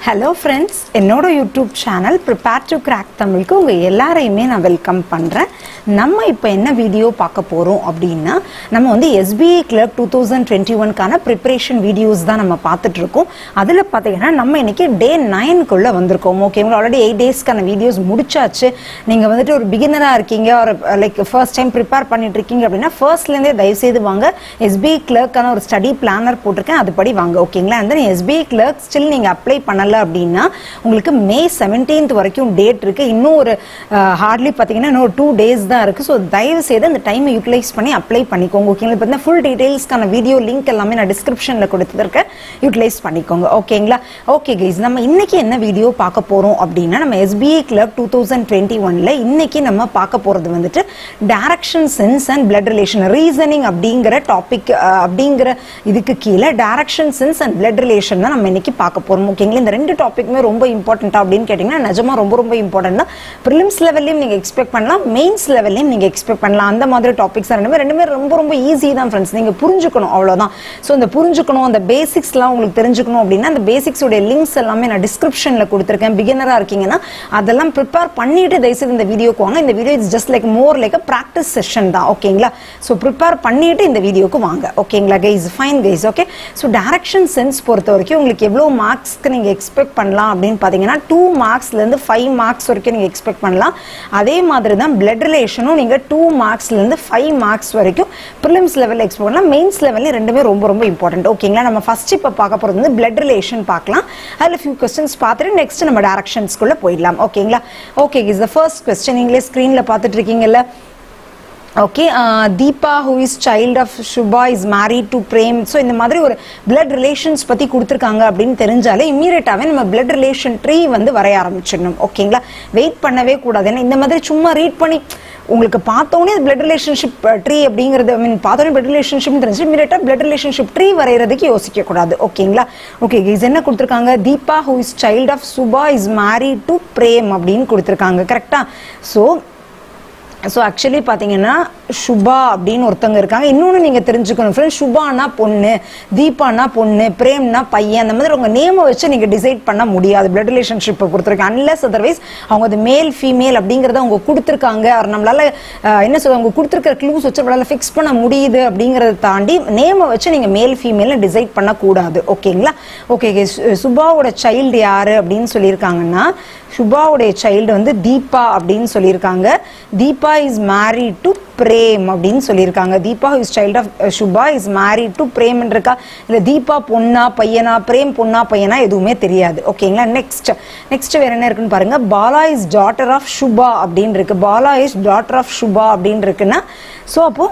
hello friends என்னோட YouTube channel prepare to crack தமிழுக்கு உங்கள் எல்லாரையுமே நான் வெல்கம் பண்ணுறேன் நம்ம இப்போ என்ன வீடியோ பார்க்க போகிறோம் அப்படின்னா நம்ம வந்து SBI clerk two thousand twenty ஒன்க்கான ப்ரிப்பரேஷன் வீடியோஸ் தான் நம்ம பார்த்துட்டு இருக்கோம் அதில் பார்த்தீங்கன்னா நம்ம இன்னைக்கு டே நைனுக்குள்ளே வந்திருக்கோம் ஓகேங்களா ஆல்ரெடி எயிட் டேஸ்க்கான வீடியோஸ் முடிச்சாச்சு நீங்கள் வந்துட்டு ஒரு பிகினராக இருக்கீங்க ஒரு லைக் ஃபர்ஸ்ட் டைம் ப்ரிப்பேர் பண்ணிட்டு இருக்கீங்க அப்படின்னா ஃபர்ஸ்ட்லேருந்தே தயவுசெய்து வாங்க எஸ்பிஐ கிளர்க்கான ஒரு ஸ்டடி பிளானர் போட்டிருக்கேன் அதுபடி வாங்க ஓகேங்களா அந்த எஸ்பிஐ கிளர்க் ஸ்டில் நீங்கள் அப்ளை பண்ணல அப்படின்னா உங்களுக்கு மே செவன்டீன்த் வரைக்கும் டேட் இருக்கு இன்னும் ஒரு ஹார்ட்லி பார்த்தீங்கன்னா இன்னும் டூ டேஸ் தான் இருக்கு ஸோ தயவு செய்து அந்த டைமை யூட்டிலைஸ் பண்ணி அப்ளை பண்ணிக்கோங்க ஓகேங்களா பார்த்தீங்கன்னா ஃபுல் டீடைல்ஸ்க்கான வீடியோ லிங்க் எல்லாமே நான் டிஸ்கிரிப்ஷனில் கொடுத்துருக்கேன் யூட்டிலைஸ் பண்ணிக்கோங்க ஓகேங்களா ஓகே கைஸ் நம்ம இன்னைக்கு என்ன வீடியோ பார்க்க போறோம் அப்படின்னா நம்ம SBI clerk two thousand twenty ஒன்ல இன்னைக்கு நம்ம பார்க்க போறது வந்துட்டு direction sense and blood relation reasoning அப்படிங்கிற டாபிக் அப்படிங்கிற இதுக்கு கீழே direction sense and blood relation தான் நம்ம இன்னைக்கு பார்க்க போறோம் ஓகேங்களா இந்த ரெண்டு டாபிக்மே ரொம்ப இம்பார்ட்டன்ட்டா அப்படின்னு கேட்டிங்கன்னா நிஜமா ரொம்ப ரொம்ப இம்பார்ட்டன்ட் தான் ப்ரிலிம்ஸ் லெவல்லையும் நீங்கள் எக்ஸ்பெக்ட் பண்ணலாம் மெயின்ஸ் லெவல்லையும் நீங்கள் எக்ஸ்பெக்ட் பண்ணலாம் அந்த மாதிரி டாபிக்ஸ் ரெண்டுமே ரெண்டுமே ரொம்ப ரொம்ப ஈஸி தான் ஃப்ரெண்ட்ஸ் நீங்கள் புரிஞ்சுக்கணும் அவ்வளோதான் ஸோ இந்த புரிஞ்சுக்கணும் அந்த பேசிக்ஸ்லாம் உங்களுக்கு தெரிஞ்சுக்கணும் அப்படின்னா அந்த பேசிக்ஸோட லிங்க்ஸ் எல்லாமே நான் டிஸ்கிரிப்ஷனில் கொடுத்துருக்கேன் பிகினராக இருக்கீங்கன்னா அதெல்லாம் ப்ரிப்பேர் பண்ணிட்டு தயவுசெய்து இந்த வீடியோக்கு வாங்க இந்த video it's just like more like a practice session தான் ஓகேங்களா ஸோ ப்ரிப்பேர் பண்ணிட்டு இந்த வீடியோக்கு வாங்க ஓகேங்களா guys fine guys okay so direction sense பொறுத்த வரைக்கும் உங்களுக்கு எவ்வளோ மார்க்ஸ்க்கு நீங்கள் எக்ஸ்பெக்ட் பண்ணலாம் அப்படின்னு பார்த்தீங்கன்னா டூ மார்க்ஸ்லேருந்து ஃபைவ் மார்க்ஸ் வரைக்கும் நீங்கள் எக்ஸ்பெக்ட் பண்ணலாம் அதே மாதிரி தான் பிளட் ரிலேஷனும் நீங்கள் டூ மார்க்ஸ்லேருந்து ஃபைவ் மார்க்ஸ் வரைக்கும் ப்ரிலிம்ஸ் லெவலில் எக்ஸ்பெக்ட் பண்ணலாம் மெயின்ஸ் லெவலில் ரெண்டுமே ரொம்ப ரொம்ப இம்பார்ட்டன்ட் ஓகேங்களா நம்ம ஃபர்ஸ்ட் இப்போ பார்க்க போகிறது வந்து பிளட் ரிலேஷன் பார்க்கலாம் அதில் ஃபியூ கொஸ்டின்ஸ் பார்த்துட்டு நெக்ஸ்ட் நம்ம டேரக்ஷன்ஸ்குள்ளே போயிடலாம் ஓகேங்களா okay is the first question நீங்களே ஸ்க்ரீனில் பார்த்துட்டு இருக்கீங்கல்ல okay Deepa who is child of Subha is married to Prem so இந்த மாதிரி ஒரு பிளட் ரிலேஷன்ஸ் பற்றி கொடுத்துருக்காங்க அப்படின்னு தெரிஞ்சாலே இம்மீடியட்டாகவே நம்ம பிளட் ரிலேஷன் ட்ரீ வந்து வரைய ஆரம்பிச்சிடணும் ஓகேங்களா வெயிட் பண்ணவே கூடாது ஏன்னா இந்த மாதிரி சும்மா ரீட் பண்ணி உங்களுக்கு பார்த்தோன்னே பிளட் ரிலேஷன்ஷிப் ட்ரீ அப்படிங்கிறது ஐ மீன் பார்த்தோன்னே பிளட் ரிலேஷன்ஷிப் தெரிஞ்சு இமீடியட்டாக பிளட் ரிலேஷன்ஷிப் ட்ரீ வரைகிறதுக்கு யோசிக்க கூடாது ஓகேங்களா ஓகே இது என்ன கொடுத்துருக்காங்க Deepa who is child of Subha is married to Prem அப்படின்னு கொடுத்துருக்காங்க கரெக்டாக ஸோ ஸோ ஆக்சுவலி பார்த்தீங்கன்னா சுபா அப்படின்னு ஒருத்தவங்க இருக்காங்க இன்னொன்று நீங்கள் தெரிஞ்சுக்கணும் ஃப்ரெண்ட்ஸ் சுபானா பொண்ணு தீபானா பொண்ணு பிரேம்னா பையன் அந்த மாதிரி உங்கள் நேமை வச்சு நீங்கள் டிசைட் பண்ண முடியாது பிளட் ரிலேஷன்ஷிப்பை கொடுத்துருக்காங்க அன்லெஸ் அதர்வைஸ் அவங்க அது மேல் ஃபீமேல் அப்படிங்கிறத அவங்க கொடுத்துருக்காங்க அவர் நம்மளால என்ன சொல்ல அவங்க கொடுத்துருக்கிற க்ளூஸ் வச்சு நம்மளால ஃபிக்ஸ் பண்ண முடியுது அப்படிங்கிறத தாண்டி நேமை வச்சு நீங்கள் மேல் ஃபீமேல்னு டிசைட் பண்ணக்கூடாது ஓகேங்களா ஓகே சுபாவோட சைல்டு யாரு அப்படின்னு சொல்லியிருக்காங்கன்னா சுபாவுடைய சைல்டு வந்து தீபா அப்படின்னு சொல்லியிருக்காங்க Deepa is married to Prem அப்படின்னு சொல்லியிருக்காங்க Deepa is child of Subha is married to Prem இருக்கா இல்லை தீபா பொண்ணா பையனா பிரேம் பொண்ணா பையனா எதுவுமே தெரியாது ஓகேங்களா நெக்ஸ்ட் நெக்ஸ்ட் வேற என்ன இருக்குன்னு பாருங்க Bala is daughter of Subha அப்படின்னு இருக்கு Bala is daughter of Subha அப்படின்னு இருக்குன்னா ஸோ அப்போ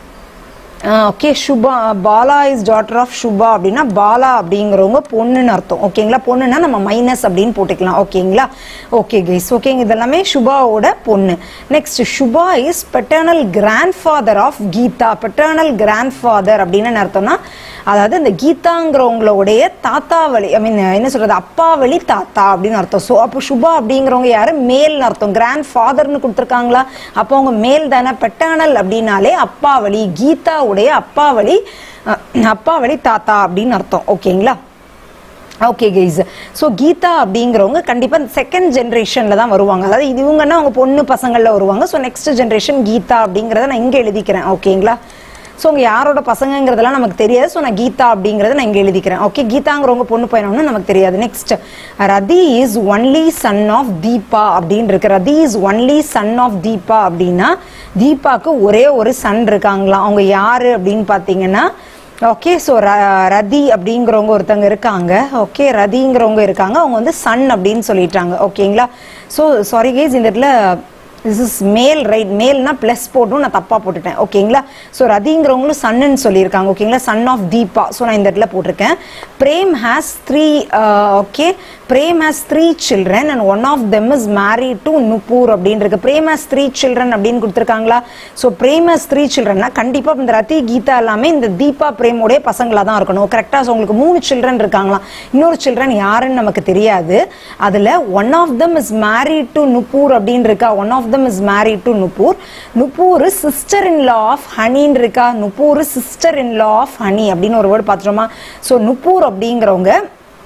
okay Subha Bala is daughter of Subha அப்படின்னா பாலா அப்படிங்கிறவங்க பொண்ணுன்னு அர்த்தம் ஓகேங்களா பொண்ணுன்னா நம்ம மைனஸ் அப்படின்னு போட்டுக்கலாம் ஓகேங்களா ஓகே கைஸ் ஓகேங்க இதெல்லாமே சுபாவோட பொண்ணு next Subha is paternal grandfather of Geetha paternal grandfather அப்படின்னு என்ன அர்த்தம்னா அதாவது இந்த கீதாங்கிறவங்களுடைய தாத்தா வழி ஐ மீன் என்ன சொல்றது அப்பா வழி தாத்தா அப்படின்னு அர்த்தம் ஸோ அப்போ சுபா அப்படிங்கிறவங்க யாரு மேல்னு அர்த்தம் கிராண்ட் ஃபாதர்னு கொடுத்துருக்காங்களா அப்போ அவங்க மேல் தானே பெட்டர்னல் அப்படின்னாலே அப்பா வழி கீதாவுடைய அப்பா வழி அப்பா வழி தாத்தா அப்படின்னு அர்த்தம் ஓகேங்களா ஓகே கைஸ் ஸோ கீதா அப்படிங்கிறவங்க கண்டிப்பாக செகண்ட் ஜென்ரேஷனில் தான் வருவாங்க அதாவது இது இவங்கன்னா அவங்க பொண்ணு பசங்களில் வருவாங்க ஸோ நெக்ஸ்ட் ஜென்ரேஷன் கீதா அப்படிங்கிறத நான் இங்கே எழுதிக்கிறேன் ஓகேங்களா ஸோ உங்கள் யாரோட பசங்கங்கிறதெல்லாம் நமக்கு தெரியாது ஸோ நான் கீதா அப்படிங்கிறத நான் இங்கே எழுதிக்கிறேன் ஓகே கீதாங்கிறவங்க பொண்ணு பையனு நமக்கு தெரியாது next Rathi is only son of Deepa அப்படின்னு இருக்கு Rathi is only son of Deepa அப்படின்னா தீபாக்கு ஒரே ஒரு சன் இருக்காங்களாம் அவங்க யாரு அப்படின்னு பார்த்தீங்கன்னா ஓகே ஸோ ரதி அப்படிங்கிறவங்க ஒருத்தவங்க இருக்காங்க ஓகே ரதிங்கிறவங்க இருக்காங்க அவங்க வந்து சன் அப்படின்னு சொல்லிட்டாங்க ஓகேங்களா ஸோ சாரி கேஸ் இந்த இடத்துல திஸ் இஸ் மேல் ரைட் மேல்னா ப்ளஸ் போட்டும் நான் தப்பாக போட்டுட்டேன் ஓகேங்களா ஸோ ரதிங்கிறவங்களும் சன்னுன்னு சொல்லியிருக்காங்க ஓகேங்களா சன் ஆஃப் தீபா ஸோ நான் இந்த இடத்துல போட்டிருக்கேன் Prem has three okay Prem has three children and one of them is married to Nupur அப்படின்னு இருக்கு பிரேம் ஹேஸ் த்ரீ சில்ட்ரன் அப்படின்னு கொடுத்துருக்காங்களா ஸோ பிரேம் ஹேஸ் த்ரீ சில்ட்ரன்னா கண்டிப்பாக இந்த ரதி கீதா எல்லாமே இந்த தீபா பிரேமோடைய பசங்களாக தான் இருக்கணும் கரெக்டாக ஸோ உங்களுக்கு மூணு சில்ட்ரன் இருக்காங்களாம் இன்னொரு சில்ட்ரன் யாருன்னு நமக்கு தெரியாது அதில் one of them is married to Nupur அப்படின்னு இருக்கா one of them is married to Nupur Nupur sister in law of ஹனின்னு இருக்கா Nupur sister in law of Honey அப்படின்னு ஒரு வேர்டு பார்த்துட்டோமா ஸோ நுப்பூர் அப்படிங்கிறவங்க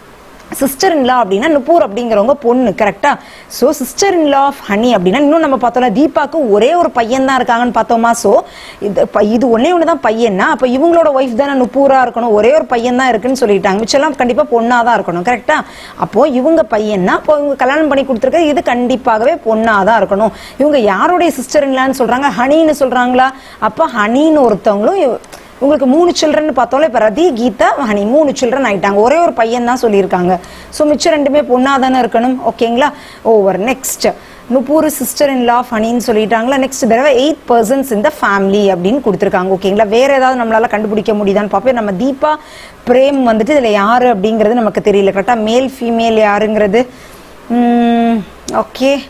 சிஸ்டர் இன்லா அப்படின்னா நுப்பூர் அப்படிங்கிறவங்க பொண்ணு கரெக்டா so sister in law of Honey அப்படின்னா இன்னும் நம்ம பார்த்தோம்னா தீபாக்கு ஒரே ஒரு பையன் தான் இருக்காங்கன்னு பார்த்தோமா ஸோ இது ப- இது ஒன்னே ஒன்று தான் பையன்னா அப்போ இவங்களோட ஒய்ஃப் தானே நுப்பூரா இருக்கணும் ஒரே ஒரு பையன் தான் இருக்குன்னு சொல்லிட்டாங்க மிச்சம்லாம் கண்டிப்பாக பொண்ணாக தான் இருக்கணும் கரெக்டா அப்போ இவங்க பையன்னா அப்போ இவங்க கல்யாணம் பண்ணி கொடுத்துருக்க இது கண்டிப்பாகவே பொண்ணாக தான் இருக்கணும் இவங்க யாருடைய சிஸ்டர் இன்லான்னு சொல்றாங்க ஹனின்னு சொல்றாங்களா அப்போ ஹனின்னு ஒருத்தவங்களும் இவ- உங்களுக்கு மூணு சில்ட்ரன் பார்த்தோம்ல இப்போ ரதி கீதா ஹனி மூணு சில்ட்ரன் ஆயிட்டாங்க ஒரே ஒரு பையன் தான் சொல்லியிருக்காங்க ஸோ மிச்சம் ரெண்டுமே பொண்ணா தானே இருக்கணும் ஓகேங்களா over next Nupur sister in law ஹனின்னு சொல்லிட்டாங்களா நெக்ஸ்ட் தடவை எயிட் பர்சன்ஸ் இந்த ஃபேமிலி அப்படின்னு கொடுத்துருக்காங்க ஓகேங்களா வேற ஏதாவது நம்மளால கண்டுபிடிக்க முடியுதான்னு பார்ப்போம் நம்ம தீபா பிரேம் வந்துட்டு இதில் யாரு அப்படிங்கிறது நமக்கு தெரியல கரெக்டாக மேல் ஃபீமேல் யாருங்கிறது ஓகே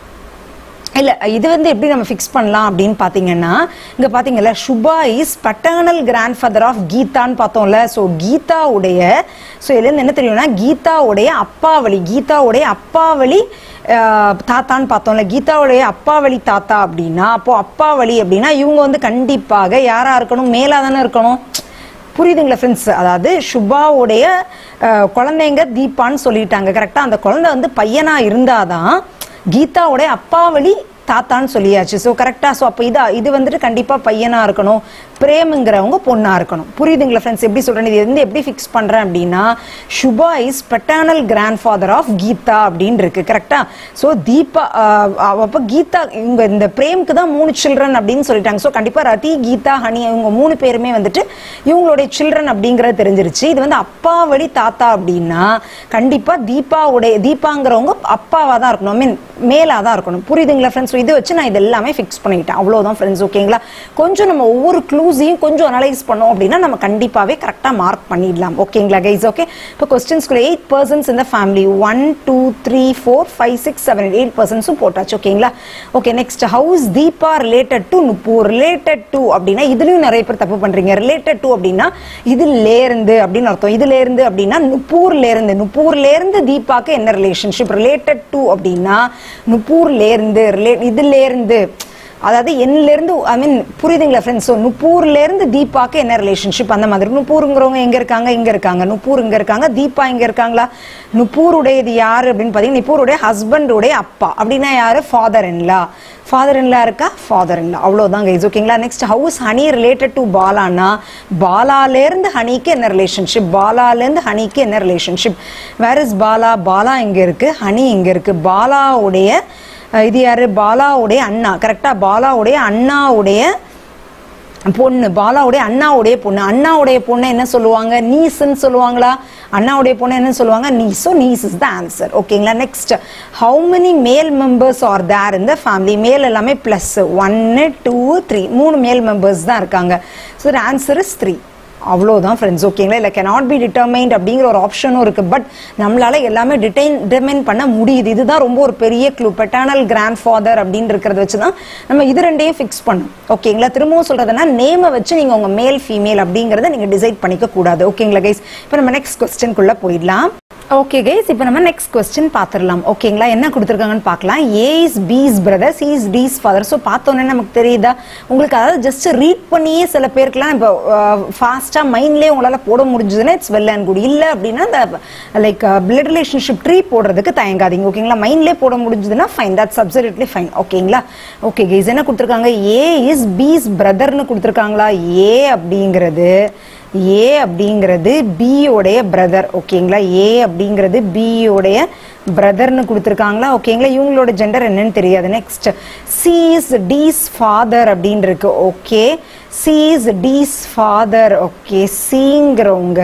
இல்ல இது வந்து எப்படி நம்ம ஃபிக்ஸ் பண்ணலாம் அப்படின்னு பாத்தீங்கன்னா இங்க பாத்தீங்கல்ல Subha is paternal grandfather of கீதான்னு பார்த்தோம்ல ஸோ கீதாவுடைய ஸோ இதுலேருந்து என்ன தெரியும்னா கீதாவுடைய அப்பாவளி கீதாவுடைய அப்பாவளி ஆஹ், தாத்தான்னு பார்த்தோம்ல கீதாவுடைய அப்பாவளி தாத்தா அப்படின்னா அப்போ அப்பாவளி அப்படின்னா இவங்க வந்து கண்டிப்பாக யாரா இருக்கணும் மேலா தானே இருக்கணும் புரியுதுங்களா ஃப்ரெண்ட்ஸ் அதாவது சுபாவுடைய அஹ், குழந்தைங்க தீபான்னு சொல்லிட்டாங்க கரெக்டா அந்த குழந்தை வந்து பையனா இருந்தாதான் கீதாவுடைய அப்பாவளி தாத்தான்னு சொல்லியாச்சு ஸோ கரெக்டா ஸோ அப்போ இது இது வந்துட்டு கண்டிப்பா பையனா இருக்கணும் பிரேமுங்கிறவங்க பொண்ணா இருக்கணும் புரியுதுங்களா ஃப்ரெண்ட்ஸ் எப்படி சொல்றேன் இது வந்து எப்படி ஃபிக்ஸ் பண்றேன் அப்படின்னா Subha is paternal grandfather of Geetha அப்படின்னு இருக்கு கரெக்டா ஸோ தீபா ஆஹ், அப்போ கீதா இவங்க இந்த பிரேம்க்கு தான் மூணு சில்ட்ரன் அப்படின்னு சொல்லிட்டாங்க ஸோ கண்டிப்பா ரதி கீதா ஹனி இவங்க மூணு பேருமே வந்துட்டு இவங்களுடைய சில்ட்ரன் அப்படிங்கிறது தெரிஞ்சிருச்சு இது வந்து அப்பாவடி தாத்தா அப்படின்னா கண்டிப்பா தீபாவுடைய தீபாங்கிறவங்க அப்பாவா தான் இருக்கணும் ஐ மீன் மேலா தான் இருக்கணும் புரியுதுங்களா ஃப்ரெண்ட்ஸ் இது வச்சு நான் இது எல்லாமே ஃபிக்ஸ் பண்ணிட்டேன் அவ்வளவுதான் ஃப்ரெண்ட்ஸ் ஓகேங்களா கொஞ்சம் நம்ம ஒவ்வொரு க்ளூஸையும் கொஞ்சம் அனலைஸ் பண்ணோம் அப்படின்னா நம்ம கண்டிப்பாவே கரெக்டா மார்க் பண்ணிடலாம் ஓகேங்களா கைஸ் ஓகே இப்போ கொஸ்டின்ஸ்குள்ள எயிட் பர்சன்ஸ் இந்த family one two three four five six seven eight பர்சன்ஸும் போட்டாச்சு ஓகேங்களா okay next how's Deepa related to Nupur related to அப்படின்னா இதுலயும் நிறைய பேர் தப்பு பண்றீங்க ரிலேட்டட் டு அப்படின்னா இதுல இருந்து அப்படின்னு அர்த்தம் இதுல இருந்து அப்படின்னா நுப்பூர்ல இருந்து நுப்பூர்ல இருந்து தீபாக்கு என்ன ரிலேஷன்ஷிப் ரிலேட்டட் டு அப்படின்னா நுப்பூர்ல இருந்து ரிலே- இதுல இருந்து அதாவது என்னல இருந்து ஐ மீன் புரியுதுங்களா ஃப்ரெண்ட்ஸ் ஸோ நுப்பூர்ல இருந்து தீபாக்கு என்ன ரிலேஷன்ஷிப் அந்த மாதிரி நுப்பூருங்கிறவங்க எங்க இருக்காங்க இங்க இருக்காங்க நுப்பூர் இங்க இருக்காங்க தீபா இங்க இருக்காங்களா நுப்பூருடையது யாரு அப்படின்னு பாத்தீங்கன்னா நுப்பூருடைய ஹஸ்பண்டுடைய அப்பா அப்படின்னா யாரு ஃபாதர் இன்லா ஃபாதர் இன்லா இருக்கா ஃபாதர் இன்லா அவ்வளவுதான் கைஸ் ஓகேங்களா next how's Honey related to பாலானா பாலால இருந்து ஹனிக்கு என்ன ரிலேஷன்ஷிப் பாலால இருந்து ஹனிக்கு என்ன relationship where is Bala Bala இங்க இருக்கு ஹனி இங்க இருக்கு பாலாவுடைய அஹ், இது யாரு பாலாவுடைய அண்ணா கரெக்டா பாலாவுடைய அண்ணாவுடைய பொண்ணு பாலாவுடைய அண்ணாவுடைய பொண்ணு அண்ணாவுடைய பொண்ணு என்ன சொல்லுவாங்க நீஸ்ன்னு சொல்லுவாங்களா அண்ணாவுடைய பொண்ணு என்ன சொல்லுவாங்க niece so niece is the answer ஓகேங்களா next how many male members are there இந்த ஃபேமிலி மேல் எல்லாமே பிளஸ் ஒன்னு டூ த்ரீ மூணு மேல் மெம்பர்ஸ் தான் இருக்காங்க ஸோ ஆன்சர் இஸ் த்ரீ அவ்வளோதான் ஃப்ரெண்ட்ஸ் ஓகேங்களா இல்லை cannot பி டிட்டர்மைன்ட் அப்படிங்கிற ஒரு ஆப்ஷனும் இருக்கு பட் நம்மளால எல்லாமே டிடைன் டிட்டர்மைன் பண்ண முடியுது இதுதான் ரொம்ப ஒரு பெரிய க்ளூ பெட்டர்னல் கிராண்ட் ஃபாதர் அப்படின்னு இருக்கிறத வச்சு தான் நம்ம இது ரெண்டையும் ஃபிக்ஸ் பண்ணோம் ஓகேங்களா திரும்பவும் சொல்றதுன்னா நேமை வச்சு நீங்க உங்க மேல் ஃபீமேல் அப்படிங்கறத நீங்க டிசைட் பண்ணிக்க கூடாது ஓகேங்களா கைஸ் இப்போ நம்ம நெக்ஸ்ட் கொஸ்டின்குள்ள போயிடலாம் ஓகே கைஸ் இப்போ நம்ம நெக்ஸ்ட் கொஸ்டின் பார்த்துடலாம் ஓகேங்களா என்ன கொடுத்துருக்காங்கன்னு பார்க்கலாம் A is B's brother C is D's father so பார்த்தோன்னே நமக்கு தெரியுதா உங்களுக்கு அதாவது ஜஸ்ட் ரீட் பண்ணியே சில பேருக்குலாம் இப்போ ஃபாஸ்ட்டாக மைண்ட்லேயே உங்களால் போட முடிஞ்சதுன்னா இட்ஸ் வெல் அண்ட் குட் இல்லை அப்படின்னா அந்த லைக் பிளட் ரிலேஷன்ஷிப் ட்ரீ போடுறதுக்கு தயங்காதீங்க ஓகேங்களா மைண்ட்லேயே போட முடிஞ்சதுன்னா ஃபைன் தட்ஸ் அப்சல்யூட்லி ஃபைன் ஓகேங்களா ஓகே கைஸ் என்ன கொடுத்துருக்காங்க ஏ இஸ் பிஸ் பிரதர்னு கொடுத்துருக்காங்களா ஏ அப்படிங்கிறது ஏ அப்படிங்கிறது B உடைய பிரதர் ஓகேங்களா ஏ அப்படிங்கிறது B உடைய பிரதர்னு கொடுத்துருக்காங்களா ஓகேங்களா இவங்களோட ஜெண்டர் என்னன்னு தெரியாது next C is D's father அப்படின்னு இருக்கு okay C is D's father okay சிங்கிறவங்க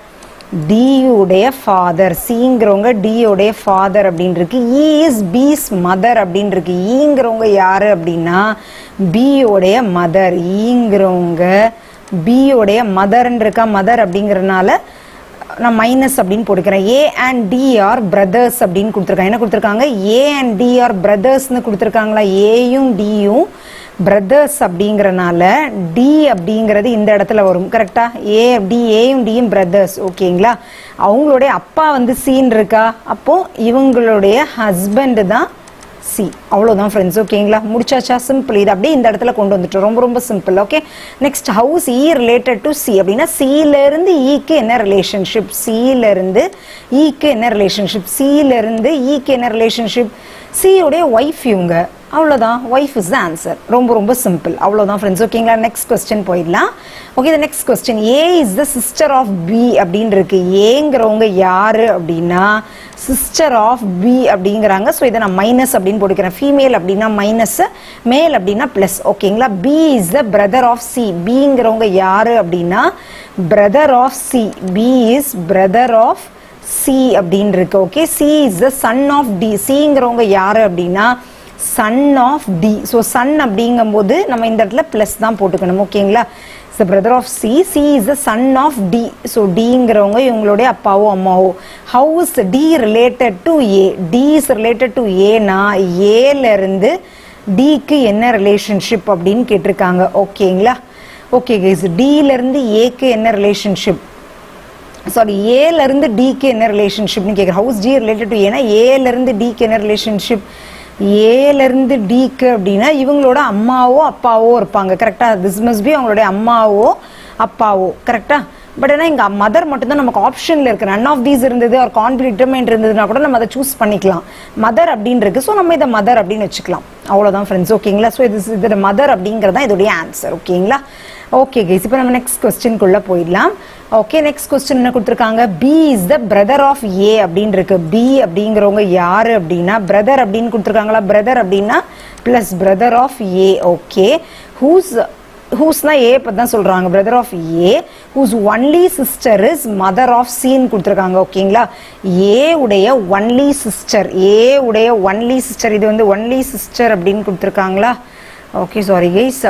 டி உடைய ஃபாதர் சிங்கிறவங்க டி உடைய ஃபாதர் அப்படின்னு இருக்கு இ இஸ் பீஸ் மதர் அப்படின்னு இருக்கு ஈங்கிறவங்க யாரு அப்படின்னா பி உடைய மதர் ஈங்கிறவங்க பி உடைய மதர்ன்னு இருக்கா மதர் அப்படிங்கறதுனால நான் மைனஸ் அப்படின்னு போட்டுக்கிறேன் A and D are brothers அப்படின்னு கொடுத்துருக்காங்க என்ன கொடுத்துருக்காங்க ஏ அண்ட் டி ஆர் பிரதர்ஸ்னு கொடுத்துருக்காங்களா ஏயும் டியும் பிரதர்ஸ் அப்படிங்கறனால டி அப்படிங்கிறது இந்த இடத்துல வரும் கரெக்டா ஏ டி ஏயும் டியும் பிரதர்ஸ் ஓகேங்களா அவங்களுடைய அப்பா வந்து சீன் இருக்கா அப்போ இவங்களுடைய ஹஸ்பண்ட் தான் சி அவ்வளோதான் ஃப்ரெண்ட்ஸ் ஓகேங்களா முடிச்சாச்சா சிம்பிள் இது அப்படியே இந்த இடத்துல கொண்டு வந்துட்டோம் ரொம்ப ரொம்ப simple okay next how's E related to C அப்படின்னா சியிலேருந்து ஈக்கு என்ன ரிலேஷன்ஷிப் சியிலேருந்து ஈக்கு என்ன ரிலேஷன்ஷிப் சியிலேருந்து ஈக்கு என்ன ரிலேஷன்ஷிப் சியோடைய ஒய்ஃப் இவங்க அவ்வளோதான் ஒய்ஃப் இஸ் த ஆன்சர் ரொம்ப ரொம்ப சிம்பிள் அவ்வளோதான் ஃப்ரெண்ட்ஸ் ஓகேங்களா நெக்ஸ்ட் கொஸ்டின் போயிடலாம் okay the next question A is the sister of B அப்படின்னு இருக்கு ஏங்கிறவங்க யாரு அப்படின்னா சிஸ்டர் ஆஃப் பி அப்படிங்கிறாங்க ஸோ இதை நான் மைனஸ் அப்படின்னு போட்டுக்கிறேன் ஃபீமேல் அப்படின்னா மைனஸ் மேல் அப்படின்னா ப்ளஸ் ஓகேங்களா B is the brother of C பிங்கிறவங்க யாரு அப்படின்னா brother of C B is brother of C அப்படின்னு இருக்கு okay C is the son of D சிங்கிறவங்க யாரு அப்படின்னா son of D so son அப்படிங்கும்போது நம்ம இந்த இடத்துல ப்ளஸ் தான் போட்டுக்கணும் ஓகேங்களா is brother of C C is the son of D so டிங்கிறவங்க இவங்களுடைய அப்பாவோ அம்மாவோ how is D related to A D is related to ஏனா ஏலேருந்து டிக்கு என்ன ரிலேஷன்ஷிப் அப்படின்னு கேட்டிருக்காங்க ஓகேங்களா ஓகே கைஸ் டியிலேருந்து ஏக்கு என்ன ரிலேஷன்ஷிப் சாரி ஏல இருந்து டிக்கு என்ன ரிலேஷன்ஷிப்னு கேட்குறேன் ஹவுஸ் டி ரிலேட்டட் டு ஏன்னா ஏல இருந்து டிக்கு என்ன ரிலேஷன்ஷிப் ஏல இருந்து டிக்கு அப்படின்னா இவங்களோட அம்மாவோ அப்பாவோ இருப்பாங்க கரெக்டா திஸ் மஸ் பி அவங்களுடைய அம்மாவோ அப்பாவோ கரெக்டா பட் ஆனால் இங்கே மதர் மட்டும்தான் நமக்கு ஆப்ஷனில் இருக்கு நன் ஆஃப் தீஸ் இருந்தது ஒரு கான்பிடிட்டர்மெண்ட் இருந்ததுன்னா கூட நம்ம அதை சூஸ் பண்ணிக்கலாம் மதர் அப்படின்னு இருக்கு ஸோ நம்ம இதை மதர் அப்படின்னு வச்சுக்கலாம் அவ்வளோதான் ஃப்ரெண்ட்ஸ் ஓகேங்களா ஸோ இது இதோட மதர் அப்படிங்கிறது தான் இதோடைய ஆன்சர் ஓகேங்களா ஓகே கைஸ் இப்போ நம்ம நெக்ஸ்ட் கொஸ்டின்குள்ளே போயிடலாம் ஓகே நெக்ஸ்ட் கொஸ்டின் என்ன கொடுத்துருக்காங்க B is the brother of A அப்படின்னு இருக்கு பி அப்படிங்கிறவங்க யாரு அப்படின்னா பிரதர் அப்படின்னு கொடுத்துருக்காங்களா பிரதர் அப்படின்னா plus brother of A okay whose ஹூஸ்னா ஏ பற்றி தான் சொல்கிறாங்க brother of A whose only sister is mother of C கொடுத்துருக்காங்க ஓகேங்களா ஏ உடைய ஒன்லி சிஸ்டர் ஏ உடைய ஒன்லி சிஸ்டர் இது வந்து ஒன்லி சிஸ்டர் அப்படின்னு கொடுத்துருக்காங்களா okay sorry guys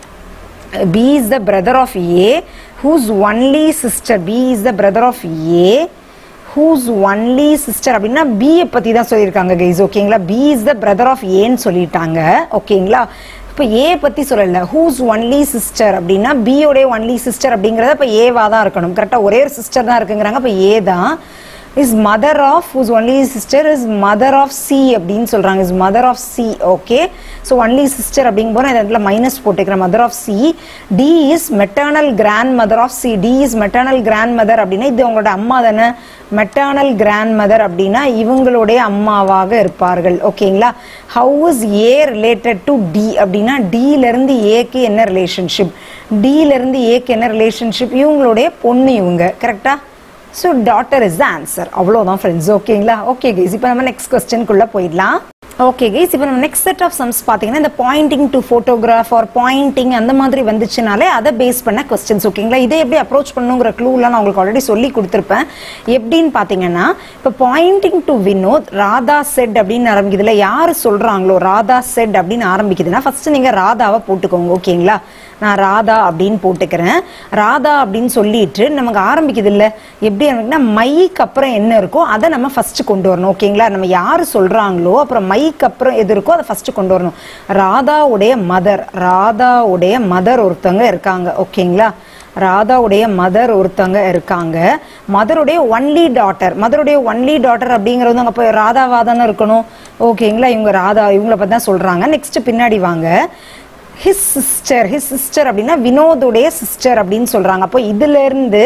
B is the brother of A, whose only sister, B is the brother of A, whose only sister அப்படின்னா B பத்தி தான் சொல்லியிருக்காங்க கைஸ் ஓகேங்களா B is the brother of A ன்னு சொல்லிட்டாங்க ஓகேங்களா இப்போ ஏ பத்தி சொல்லல ஹூஸ் ஒன்லி சிஸ்டர் அப்படின்னா B உடைய ஒன்லி சிஸ்டர் அப்படிங்கறத இப்போ ஏவா தான் இருக்கணும் கரெக்டா ஒரே ஒரு சிஸ்டர் தான் இருக்குங்கிறாங்க இப்போ ஏ தான் is mother of whose only sister is mother of C அப்படின்னு சொல்றாங்க is mother of C okay so only sister அப்படிங்கும்போது நான் இந்த இடத்துல மைனஸ் போட்டுக்கிறேன் mother of C D is maternal grandmother of C D is maternal grandmother அப்படின்னா இது அவங்களோட அம்மா தானே மெட்டர்னல் கிராண்ட் மதர் அப்படின்னா இவங்களுடைய அம்மாவாக இருப்பார்கள் ஓகேங்களா how is A related to D அப்படின்னா டில இருந்து ஏக்கு என்ன ரிலேஷன்ஷிப் டில இருந்து ஏக்கு என்ன ரிலேஷன்ஷிப் இவங்களுடைய பொண்ணு இவங்க கரெக்டா so daughter is the answer அவ்வளோதான் ஃப்ரெண்ட்ஸ் ஓகேங்களா ஓகே கைஸ் இப்போ நம்ம நெக்ஸ்ட் கொஸ்டின்குள்ளே போயிடலாம் ஓகே கைஸ் இப்போ நம்ம நெக்ஸ்ட் செட் ஆஃப் சம்ஸ் பார்த்தீங்கன்னா இந்த pointing to photograph or pointing அந்த மாதிரி வந்துச்சுனாலே அதை பேஸ் பண்ண கொஸ்டின்ஸ் ஓகேங்களா இதை எப்படி அப்ரோச் பண்ணுங்கிற க்ளூலாம் நான் உங்களுக்கு ஆல்ரெடி சொல்லி கொடுத்துருப்பேன் எப்படின்னு பார்த்தீங்கன்னா இப்போ pointing to Vinod Radha said அப்படின்னு ஆரம்பிக்குதுல யார் சொல்கிறாங்களோ ராதா செட் அப்படின்னு ஆரம்பிக்குதுன்னா ஃபர்ஸ்ட் நீங்கள் ராதாவை போட்டுக்கோங்க ஓகேங்களா நான் ராதா அப்படின்னு போட்டுக்கிறேன் ராதா அப்படின்னு சொல்லிட்டு நமக்கு ஆரம்பிக்குது இல்லை எப்படி ஆரம்பிக்குன்னா மைக்கு அப்புறம் என்ன இருக்கோ அதை நம்ம ஃபர்ஸ்ட் கொண்டு வரணும் ஓகேங்களா நம்ம யார் சொல்றாங்களோ அப்புறம் மைக்கு அப்புறம் எது இருக்கோ அதை ஃபர்ஸ்ட் கொண்டு வரணும் ராதாவுடைய மதர் ராதாவுடைய மதர் ஒருத்தவங்க இருக்காங்க ஓகேங்களா ராதாவுடைய மதர் ஒருத்தவங்க இருக்காங்க மதருடைய ஒன்லி டாட்டர் மதருடைய ஒன்லி டாட்டர் அப்படிங்கிறது அங்கே போய் ராதாவா தானே இருக்கணும் ஓகேங்களா இவங்க ராதா இவங்கள பற்றி தான் சொல்கிறாங்க நெக்ஸ்ட் பின்னாடி வாங்க ஹிஸ் சிஸ்டர் ஹிஸ் சிஸ்டர் அப்படின்னா வினோதுடைய சிஸ்டர் அப்படின்னு சொல்றாங்க அப்போ இதுல இருந்து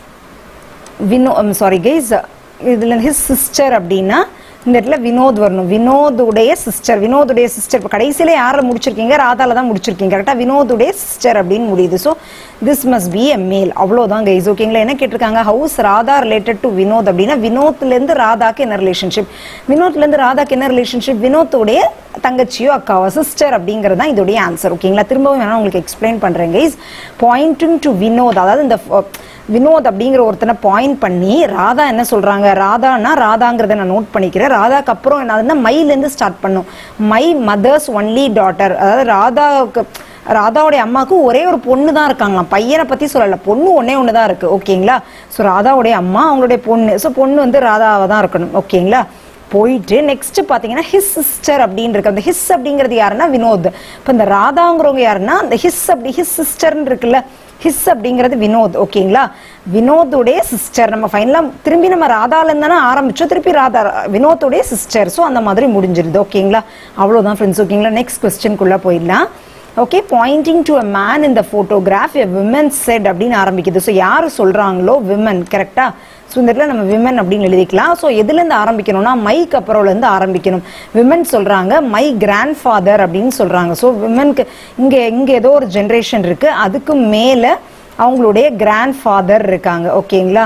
வினோ சாரி கைஸ் இதுல ஹிஸ் சிஸ்டர் அப்படின்னா இந்த இடத்துல வினோத் வரணும் வினோதுடைய சிஸ்டர் வினோதுடைய சிஸ்டர் இப்போ கடைசியில யாரில் முடிச்சிருக்கீங்க ராதால தான் முடிச்சிருக்கீங்க கரெக்டாக வினோதுடைய சிஸ்டர் அப்படின்னு முடியுது so this must be a male அவ்வளோதான் கைஸ் ஓகேங்களா என்ன கேட்டிருக்காங்க how's Radha related to Vinod அப்படின்னா வினோத்லேருந்து ராதாக்கு என்ன ரிலேஷன்ஷிப் வினோத்லேருந்து ராதாக்கு என்ன ரிலேஷன்ஷிப் வினோத்துடைய தங்கச்சியோ அக்காவோ சிஸ்டர் அப்படிங்கிறது தான் இதோடைய ஆன்சர் ஓகேங்களா திரும்பவும் வேணா உங்களுக்கு எக்ஸ்பிளைன் பண்ணுறேன் கைஸ் பாயிண்டிங் டு வினோத் அதாவது இந்த வினோத் அப்படிங்கிற ஒருத்தனை பாயிண்ட் பண்ணி ராதா என்ன சொல்றாங்க ராதானா ராதாங்கிறத நான் நோட் பண்ணிக்கிறேன் ராதாக்கு அப்புறம் என்னதுன்னா மைலேருந்து ஸ்டார்ட் பண்ணும் மை மதர்ஸ் ஒன்லி டாட்டர் அதாவது ராதாவுக்கு ராதாவுடைய அம்மாவுக்கு ஒரே ஒரு பொண்ணு தான் இருக்காங்களாம் பையனை பத்தி சொல்லல பொண்ணு ஒன்னே ஒன்று தான் இருக்கு ஓகேங்களா ஸோ ராதாவுடைய அம்மா அவங்களுடைய பொண்ணு ஸோ பொண்ணு வந்து ராதாவை தான் இருக்கணும் ஓகேங்களா போயிட்டு நெக்ஸ்ட் பாத்தீங்கன்னா ஹிஸ் சிஸ்டர் அப்படின்னு இருக்கு அந்த ஹிஸ் அப்படிங்கிறது யாருன்னா வினோத் இப்போ இந்த ராதாங்கிறவங்க யாருன்னா அந்த ஹிஸ் அப்படி ஹிஸ் சிஸ்டர்னு இருக்குல்ல ஹிஸ் அப்படிங்கிறது வினோத் ஓகேங்களா வினோத்துடைய சிஸ்டர் நம்ம ஃபைனலாக திரும்பி நம்ம ராதாலேருந்து தானே ஆரம்பிச்சோம் திருப்பி ராதா வினோத்துடைய சிஸ்டர் ஸோ அந்த மாதிரி முடிஞ்சிருது ஓகேங்களா அவ்வளோதான் ஃப்ரெண்ட்ஸ் ஓகேங்களா நெக்ஸ்ட் கொஸ்டின்குள்ளே போயிடலாம் okay pointing to a man in the photograph a women said அப்படின்னு ஆரம்பிக்குது ஸோ யார் சொல்கிறாங்களோ விமன் கரெக்டாக ஸோ இந்த இடத்துல நம்ம விமன் அப்படின்னு எழுதிக்கலாம் ஸோ எதுலேருந்து ஆரம்பிக்கணும்னா மைக் அப்புறம்லேருந்து ஆரம்பிக்கணும் விமன் சொல்கிறாங்க மை கிராண்ட் ஃபாதர் அப்படின்னு சொல்கிறாங்க ஸோ விமனுக்கு இங்கே இங்கே ஏதோ ஒரு ஜென்ரேஷன் இருக்குது அதுக்கு மேலே அவங்களுடைய கிராண்ட் ஃபாதர் இருக்காங்க ஓகேங்களா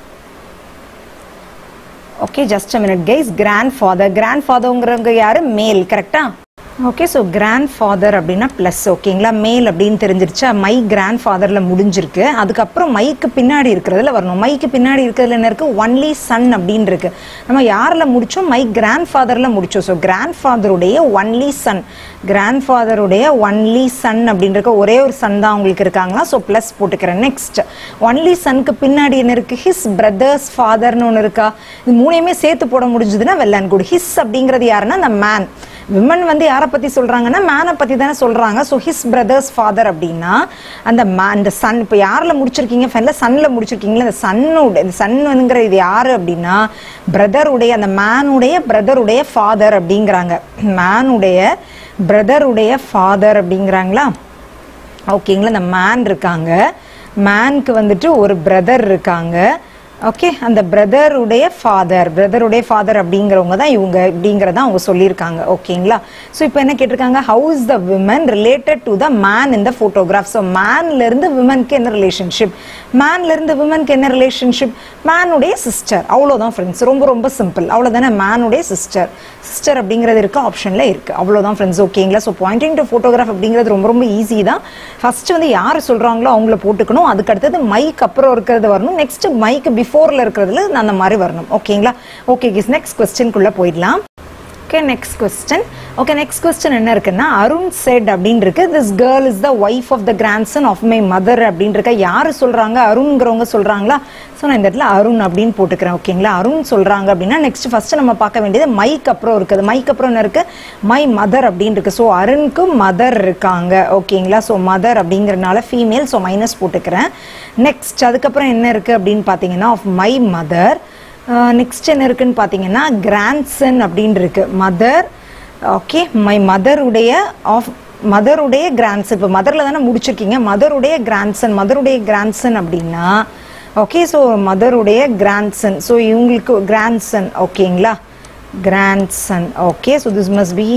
okay just a minute guys grandfather கிராண்ட் ஃபாதருங்கிறவங்க யாரு மேல் கரெக்டா ஓகே ஸோ கிராண்ட் ஃபாதர் அப்படின்னா ப்ளஸ் ஓகேங்களா மேல் அப்படின்னு தெரிஞ்சிருச்சா மை கிராண்ட் ஃபாதரில் முடிஞ்சிருக்கு அதுக்கப்புறம் மைக்கு பின்னாடி இருக்கிறதுல வரணும் மைக்கு பின்னாடி இருக்கிறதுல என்ன இருக்கு ஒன்லி சன் அப்படின்னு இருக்கு நம்ம யாரில் முடிச்சோம் மை கிராண்ட் ஃபாதரில் முடிச்சோம் ஸோ கிராண்ட் ஃபாதருடைய ஒன்லி சன் கிராண்ட் ஃபாதருடைய ஒன்லி சன் அப்படின்னு இருக்க ஒரே ஒரு சன் தான் அவங்களுக்கு இருக்காங்களா ஸோ ப்ளஸ் போட்டுக்கிறேன் நெக்ஸ்ட் ஒன்லி சனுக்கு பின்னாடி என்ன இருக்கு ஹிஸ் பிரதர்ஸ் ஃபாதர்னு ஒன்று இருக்கா இது மூணையுமே சேர்த்து போட முடிஞ்சதுன்னா வெல் அண்ட் குட் ஹிஸ் அப்படிங்கிறது யாருன்னா அந்த மேன் விமன் வந்து யாரை பத்தி சொல்றாங்கன்னா மேனை பத்தி தானே சொல்றாங்க ஸோ ஹிஸ் பிரதர்ஸ் ஃபாதர் அப்படின்னா அந்த மா அந்த சன் இப்போ யாரில் முடிச்சிருக்கீங்க ஃபைனலாக சன்னில் முடிச்சிருக்கீங்களா அந்த சன்னோட இந்த சன்னுங்கிற இது யாரு அப்படின்னா பிரதருடைய அந்த மேனுடைய பிரதருடைய ஃபாதர் அப்படிங்கிறாங்க மேனுடைய பிரதருடைய ஃபாதர் அப்படிங்கிறாங்களா ஓகேங்களா இந்த மேன் இருக்காங்க மேனுக்கு வந்துட்டு ஒரு பிரதர் இருக்காங்க ஓகே அந்த பிரதருடைய ஃபாதர் பிரதருடைய ஃபாதர் அப்படிங்கிறவங்க தான் இவங்க இப்படிங்கிறத அவங்க சொல்லியிருக்காங்க ஓகேங்களா ஸோ இப்போ என்ன கேட்டிருக்காங்க how's the women related to the man இந்த ஃபோட்டோகிராஃப் ஸோ மேன்லேருந்து விமனுக்கு என்ன ரிலேஷன்ஷிப் மேன்லேருந்து விமனுக்கு என்ன ரிலேஷன்ஷிப் மேனுடைய சிஸ்டர் அவ்வளோதான் ஃப்ரெண்ட்ஸ் ரொம்ப ரொம்ப சிம்பிள் அவ்வளோதானே மேனுடைய சிஸ்டர் சிஸ்டர் அப்படிங்கிறது இருக்கு ஆப்ஷனில் இருக்குது அவ்வளோதான் ஃப்ரெண்ட்ஸ் ஓகேங்களா ஸோ பாயிண்டிங் டு ஃபோட்டோகிராஃப் அப்படிங்கிறது ரொம்ப ரொம்ப ஈஸி தான் ஃபர்ஸ்ட் வந்து யார் சொல்கிறாங்களோ அவங்கள போட்டுக்கணும் அதுக்கு அடுத்தது மைக் அப்புறம் இருக்கிறது வரணும் நெக்ஸ்ட் மைக் பிஃபோரில் இருக்கிறதுல அந்த மாதிரி வரணும் ஓகேங்களா ஓகே கிஸ் நெக்ஸ்ட் கொஸ்டின்குள்ளே போயிடலாம் okay next question okay next question என்ன இருக்குன்னா அருண் செட் அப்படின்னு இருக்கு this girl is the wife of the grandson of my mother அப்படின்னு இருக்க யாரு சொல்றாங்க அருண்ங்கிறவங்க சொல்றாங்களா ஸோ நான் இந்த இடத்துல அருண் அப்படின்னு போட்டுக்கிறேன் ஓகேங்களா அருண் சொல்றாங்க அப்படின்னா நெக்ஸ்ட் ஃபர்ஸ்ட் நம்ம பார்க்க வேண்டியது மைக் அப்புறம் இருக்குது மைக் அப்புறம் என்ன இருக்கு மை மதர் அப்படின்னு இருக்கு ஸோ அருணுக்கு மதர் இருக்காங்க ஓகேங்களா ஸோ மதர் அப்படிங்கிறனால ஃபீமேல் ஸோ மைனஸ் போட்டுக்கிறேன் நெக்ஸ்ட் அதுக்கப்புறம் என்ன இருக்கு அப்படின்னு பார்த்தீங்கன்னா ஆஃப் மை மதர் நெக்ஸ்ட் என்ன இருக்குன்னு பார்த்தீங்கன்னா கிராண்ட்சன் அப்படின்னு இருக்கு மதர் ஓகே மை மதருடைய ஆஃப் மதருடைய கிராண்ட்சன் இப்போ மதரில் தானே முடிச்சிருக்கீங்க மதருடைய கிராண்ட்சன் மதருடைய கிராண்ட்சன் அப்படின்னா ஓகே ஸோ மதருடைய கிராண்ட்சன் ஸோ இவங்களுக்கு கிராண்ட்சன் ஓகேங்களா grandson okay so this must be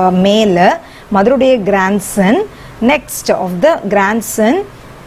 male மதருடைய grandson next of the grandson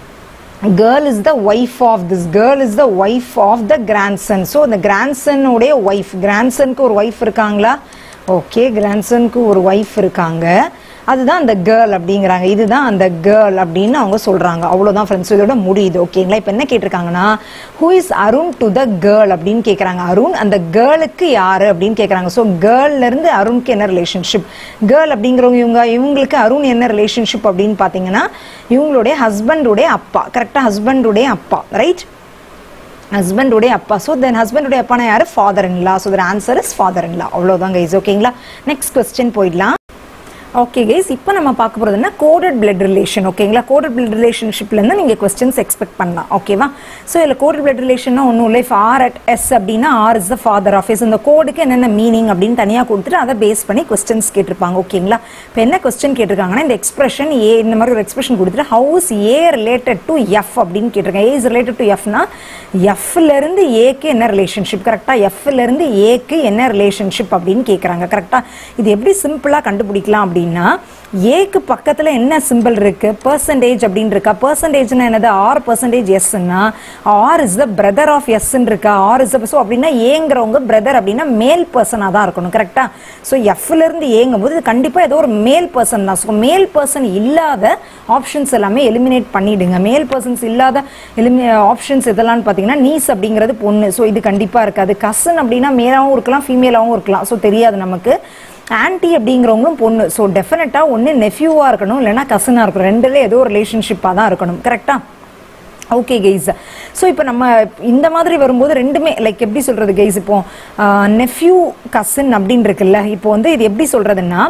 girl is the wife of this girl is the wife of the grandson so the grandson உடைய wife grandsonக்கு ஒரு wife இருக்காங்களா okay கிராண்ட்சனுக்கு ஒரு wife இருக்காங்க அதுதான் அந்த girl அப்படிங்கிறாங்க இதுதான் அந்த கேர்ள் அப்படின்னு அவங்க சொல்றாங்க அவ்வளவுதான் ஃப்ரெண்ட்ஸ் இதோட முடியுது ஓகேங்களா இப்போ என்ன கேட்டிருக்காங்கன்னா who is Arun to the girl அப்படின்னு கேட்குறாங்க அருண் அந்த கேர்ளுக்கு யாரு அப்படின்னு கேட்குறாங்க ஸோ கேர்ள்ல இருந்து அருணுக்கு என்ன ரிலேஷன்ஷிப் கேர்ள் அப்படிங்கிறவங்க இவங்க இவங்களுக்கு அருண் என்ன ரிலேஷன்ஷிப் அப்படின்னு பார்த்தீங்கன்னா இவங்களுடைய ஹஸ்பண்டுடைய அப்பா கரெக்டாக ஹஸ்பண்டுடைய அப்பா ரைட் ஹஸ்பண்டுடைய அப்பா ஸோ தென் ஹஸ்பண்டுடைய அப்பானா யாரு father in law so the answer is father in law அவ்வளோதான் கைஸ் ஓகேங்களா நெக்ஸ்ட் கொஸ்டின் போயிடலாம் ஓகே கைஸ் இப்போ நம்ம பார்க்க போகிறதுனா கோடட் பிளட் ரிலேஷன் ஓகேங்களா கோடட் பிளட் ரிலேஷன்ஷிப்லேருந்து நீங்கள் கொஸ்டின்ஸ் எக்ஸ்பெக்ட் பண்ணலாம் ஓகேவா ஸோ இதில் கோடட் பிளட் ரிலேஷன்னா ஒன்றும் இல்லை இப்போ ஆர் அட் எஸ் அப்படின்னா R is the father of S இந்த கோடுக்கு என்னென்ன மீனிங் அப்படின்னு தனியாக கொடுத்துட்டு அதை பேஸ் பண்ணி கொஸ்டின்ஸ் கேட்டிருப்பாங்க ஓகேங்களா இப்போ என்ன கொஸ்டின் கேட்டிருக்காங்கன்னா இந்த எக்ஸ்பிரஷன் ஏ இந்த மாதிரி ஒரு எக்ஸ்பிரஷன் கொடுத்துட்டு how's A related to F அப்படின்னு கேட்டிருக்காங்க ஏ இஸ் ரிலேட்டட் டு எஃப்னா எஃப்லேருந்து ஏக்கு என்ன ரிலேஷன்ஷிப் கரெக்டாக எஃப்லேருந்து ஏக்கு என்ன ரிலேஷன்ஷிப் அப்படின்னு கேட்குறாங்க கரெக்டாக இது எப்படி சிம்பிளாக கண்டுபிடிக்கலாம் அப்படின்னா ஏக்கு பக்கத்தில் என்ன சிம்பிள் இருக்கு பர்சன்டேஜ் அப்படின்னு இருக்கா பர்சன்டேஜ்னா என்னது ஆர் பர்சன்டேஜ் எஸ்ன்னா R is the brother of எஸ்ன்னு இருக்கா ஆர் இஸ் ஸோ அப்படின்னா ஏங்கிறவங்க பிரதர் அப்படின்னா மேல் பர்சனாக தான் இருக்கணும் கரெக்டாக ஸோ எஃப்ல இருந்து ஏங்கும் போது இது கண்டிப்பாக ஏதோ ஒரு மேல் பர்சன் தான் ஸோ மேல் பர்சன் இல்லாத ஆப்ஷன்ஸ் எல்லாமே எலிமினேட் பண்ணிடுங்க மேல் பர்சன்ஸ் இல்லாத எலிமி ஆப்ஷன்ஸ் இதெல்லாம் பார்த்தீங்கன்னா நீஸ் அப்படிங்கிறது பொண்ணு ஸோ இது கண்டிப்பாக இருக்காது கசன் அப்படின்னா மேலாகவும் இருக்கலாம் ஃபீமேலாகவும் இருக்கலாம் ஸோ தெரியாது நமக்கு ஆன்டி அப்படிங்கிறவங்களும் பொண்ணு ஸோ டெஃபினட்டாக ஒன்று நெஃப்யூவாக இருக்கணும் இல்லைனா கசனாக இருக்கணும் ரெண்டுல ஏதோ ரிலேஷன்ஷிப்பாக தான் இருக்கணும் கரெக்டாக ஓகே கெய்ஸ் ஸோ இப்போ நம்ம இந்த மாதிரி வரும்போது ரெண்டுமே லைக் எப்படி சொல்கிறது கெய்ஸ் இப்போ நெஃப்யூ கசின் அப்படின்னு இருக்குல்ல இப்போ வந்து இது எப்படி சொல்கிறதுன்னா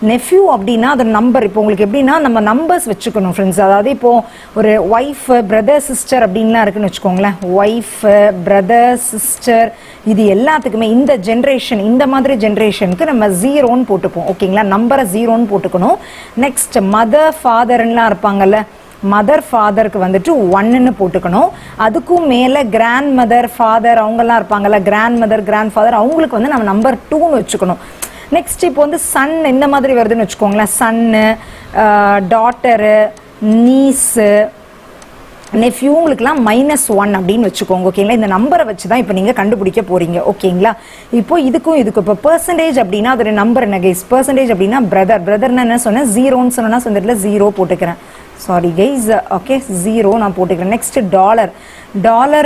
நெஃப்யூ அப்படின்னா அது நம்பர் இப்போ உங்களுக்கு எப்படின்னா நம்ம நம்பர்ஸ் வச்சுக்கணும் ஃப்ரெண்ட்ஸ் அதாவது இப்போ ஒரு ஒய்ஃப் பிரதர் சிஸ்டர் அப்படின்லாம் இருக்குன்னு வச்சுக்கோங்களேன் ஒய்ஃப் பிரதர் சிஸ்டர் இது எல்லாத்துக்குமே இந்த ஜென்ரேஷன் இந்த மாதிரி ஜென்ரேஷனுக்கு நம்ம ஜீரோன்னு போட்டுப்போம் ஓகேங்களா நம்பரை ஜீரோன்னு போட்டுக்கணும் நெக்ஸ்ட் மதர் ஃபாதர்லாம் இருப்பாங்கல்ல மதர் ஃபாதருக்கு வந்துட்டு ஒன்னுன்னு போட்டுக்கணும் அதுக்கும் மேலே கிராண்ட் மதர் ஃபாதர் அவங்கெல்லாம் இருப்பாங்கல்ல கிராண்ட் மதர் கிராண்ட் ஃபாதர் அவங்களுக்கு வந்து நம்ம நம்பர் டூன்னு வச்சுக்கணும் நெக்ஸ்ட் இப்போ வந்து சன் இந்த மாதிரி வருதுன்னு வச்சுக்கோங்களேன் சன்னு டாட்டரு நீஸு நெஃப்யூங்களுக்குலாம் மைனஸ் ஒன் அப்படின்னு வச்சுக்கோங்க ஓகேங்களா இந்த நம்பரை வச்சு தான் இப்போ நீங்கள் கண்டுபிடிக்க போறீங்க ஓகேங்களா இப்போ இதுக்கும் இதுக்கும் இப்போ பர்சன்டேஜ் அப்படின்னா அதோட நம்பர் என்ன கைஸ் பர்சன்டேஜ் அப்படின்னா பிரதர் பிரதர்னு என்ன சொன்னேன் ஜீரோன்னு சொன்னா சொந்தத்தில் ஜீரோ போட்டுக்கிறேன் சாரி கைஸ் ஓகே ஜீரோ நான் போட்டுக்கிறேன் next dollar dollar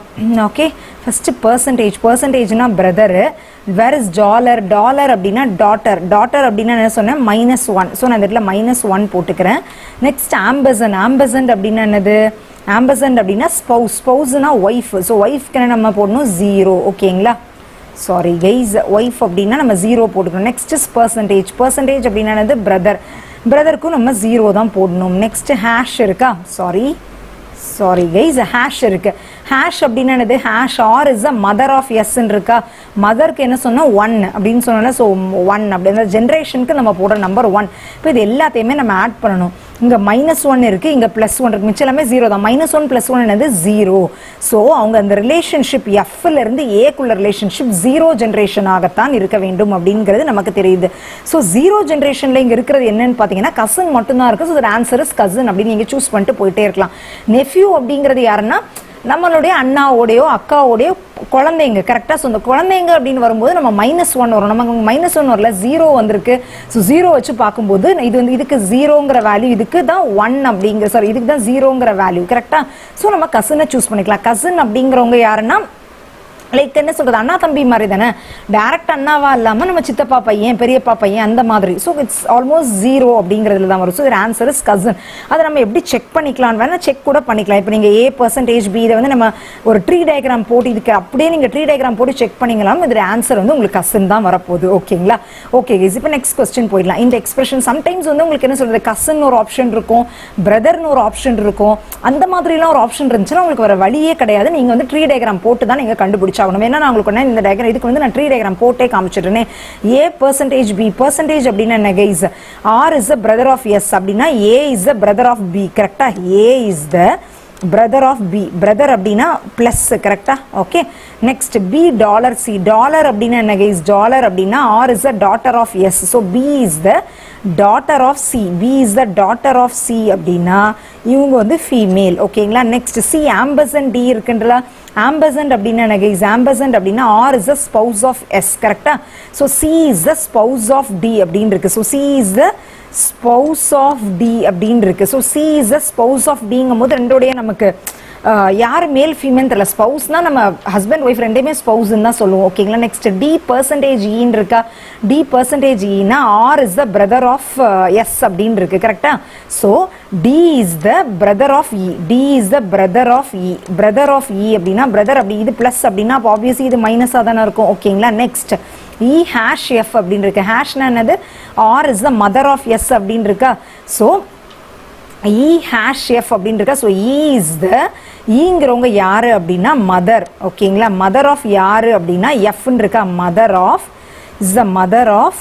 okay first percentage பர்சன்டேஜ்னா brother where is dollar dollar அப்படின்னா டாட்டர் டாட்டர் அப்படின்னா என்ன சொன்னேன் மைனஸ் ஒன் ஸோ நான் இந்த இடத்துல மைனஸ் ஒன் போட்டுக்கிறேன் நெக்ஸ்ட் ஆம்பசன் ஆம்பசன்ட் அப்படின்னா என்னது ஆம்பசன்ட் அப்படின்னா ஸ்பௌஸ் ஸ்பௌஸ்னா ஒய்ஃப் ஸோ ஒய்ஃப்க்கு என்ன நம்ம போடணும் ஜீரோ ஓகேங்களா சாரி கைஸ் ஒய்ஃப் அப்படின்னா நம்ம ஜீரோ போட்டுக்கணும் நெக்ஸ்ட் இஸ் பர்சன்டேஜ் பர்சன்டேஜ் அப்படின்னா என்னது பிரதர் பிரதருக்கும் நம்ம ஜீரோ தான் போடணும் நெக்ஸ்ட் ஹேஷ் இருக்கா சாரி சாரி கைஸ் ஹேஷ் இருக்கு ஹேஷ் அப்படின்னா என்னது hash R is a mother of எஸ்ன்னு இருக்கா மதருக்கு என்ன சொன்னா ஒன் அப்படின்னு சொன்னா ஸோ ஒன் அப்படி அந்த ஜென்ரேஷனுக்கு நம்ம போடுற நம்பர் ஒன் இப்போ இது எல்லாத்தையுமே நம்ம ஆட் பண்ணணும் இங்க மைனஸ் ஒன் இருக்கு இங்க பிளஸ் ஒன் இருக்கு மிச்சம் எல்லாமே ஜீரோ தான் மைனஸ் ஒன் பிளஸ் ஒன் என்னது ஜீரோ ஸோ அவங்க அந்த ரிலேஷன்ஷிப் எஃப்ல இருந்து ஏக்குள்ள ரிலேஷன்ஷிப் ஜீரோ ஜென்ரேஷனாகத்தான் இருக்க வேண்டும் அப்படிங்கிறது நமக்கு தெரியுது ஸோ ஜீரோ ஜென்ரேஷன்ல இங்க இருக்கிறது என்னன்னு பாத்தீங்கன்னா கசன் மட்டும்தான் இருக்கு ஸோ ஆன்சர் இஸ் கசன் அப்படின்னு நீங்க சூஸ் பண்ணிட்டு போயிட்டே இருக்கலாம் நெஃப்யூ அப்படிங்கிறது யாருன்னா நம்மளுடைய அண்ணாவோடையோ அக்காவோடையோ குழந்தைங்க கரெக்டாக ஸோ இந்த குழந்தைங்க அப்படின்னு வரும்போது நம்ம மைனஸ் ஒன் வரும் நமக்கு மைனஸ் ஒன் வரல ஜீரோ வந்திருக்கு ஸோ ஜீரோ வச்சு பார்க்கும்போது இது வந்து இதுக்கு ஜீரோங்கிற வேல்யூ இதுக்கு தான் ஒன் அப்படிங்கிற சாரி இதுக்கு தான் ஜீரோங்கிற வேல்யூ கரெக்டாக ஸோ நம்ம கசனை சூஸ் பண்ணிக்கலாம் கசன் அப்படிங்கிறவங்க யாருன்னா லைக் என்ன சொல்றது அண்ணா தம்பி மாதிரி தானே டேரக்ட் அண்ணாவா இல்லாம நம்ம சித்தப்பா பையன் பெரியப்பா பையன் அந்த மாதிரி ஸோ இட்ஸ் ஆல்மோஸ்ட் ஜீரோ அப்படிங்கிறதுல தான் வரும் ஸோ இது ஆன்சர் இஸ் கசன் அதை நம்ம எப்படி செக் பண்ணிக்கலாம் வேணா செக் கூட பண்ணிக்கலாம் இப்போ நீங்க ஏ பர்சன்டேஜ் பி இதை வந்து நம்ம ஒரு ட்ரீ டயக்ராம் போட்டு இதுக்கு அப்படியே நீங்க ட்ரீ டயக்ராம் போட்டு செக் பண்ணிக்கலாம் இதுல ஆன்சர் வந்து உங்களுக்கு கசன் தான் வரப்போகுது ஓகேங்களா ஓகே இப்போ நெக்ஸ்ட் கொஸ்டின் போயிடலாம் இந்த எக்ஸ்பிரஷன் சம்டைம்ஸ் வந்து உங்களுக்கு என்ன சொல்றது கசன் ஒரு ஆப்ஷன் இருக்கும் பிரதர்னு ஒரு ஆப்ஷன் இருக்கும் அந்த மாதிரிலாம் ஒரு ஆப்ஷன் இருந்துச்சுன்னா உங்களுக்கு வர வழியே கிடையாது நீங்க வந்து ட்ரீ டயக்ராம் போட்டு தான் நீங்க கண்டுபிடிச்சு ஆகணும் ஏன்னா நான் உங்களுக்கு ஒண்ணு இந்த டயக்ராம் இதுக்கு வந்து நான் ட்ரீ டயக்ராம் போட்டே காமிச்சிட்டேனே ஏ பர்சன்டேஜ் பி பர்சன்டேஜ் அப்படின்னா என்ன guys R is a brother of S அப்படின்னா A is a brother of B கரெக்டா A is the brother of B brother அப்படின்னா பிளஸ் கரெக்டா okay next B dollar C dollar அப்படின்னா என்ன guys dollar அப்படின்னா R is a daughter of S so B is the daughter of C B is the daughter of C அப்படின்னா இவங்க வந்து female ஓகேங்களா next C ampersand D இருக்குன்றல ampersand அப்படின்னா என்ன கைஸ் ஆம்பசன்ட் அப்படின்னா R is the spouse of S கரெக்டா so C is the spouse of D அப்படின்னு இருக்கு so C is the spouse of D அப்படின்னு இருக்கு so C is the spouse of டிங்கும் போது ரெண்டோடைய நமக்கு ஆஹ், யார் மேல் ஃபீமேல் தெரியல ஸ்பௌஸ்னா நம்ம ஹஸ்பண்ட் ஒய்ஃப் ரெண்டுமே ஸ்பௌஸ்ன்னு தான் சொல்லுவோம் ஓகேங்களா நெக்ஸ்ட் டி பர்சன்டேஜ் ஈன்னு இருக்கா டி பர்சன்டேஜ் ஈனா R is the brother of S அப்படின்னு இருக்கு கரெக்டா so D is the brother of E D is the brother of E brother of E அப்படின்னா பிரதர் அப்படி இது பிளஸ் அப்படின்னா அப்போ ஆப்வியஸ்லி இது மைனஸாக தானே இருக்கும் ஓகேங்களா நெக்ஸ்ட் இ ஹேஷ் எஃப் அப்படின்னு இருக்கு ஹேஷ்னா என்னது R is the mother of S அப்படின்னு இருக்கா ஸோ இ ஹேஷ் எஃப் அப்படின்னு இருக்கா ஸோ இ இஸ் த ஈங்கிறவங்க யாரு அப்படின்னா மதர் ஓகேங்களா மதர் ஆஃப் யாரு அப்படின்னா எஃப்னு இருக்கா mother of is the mother of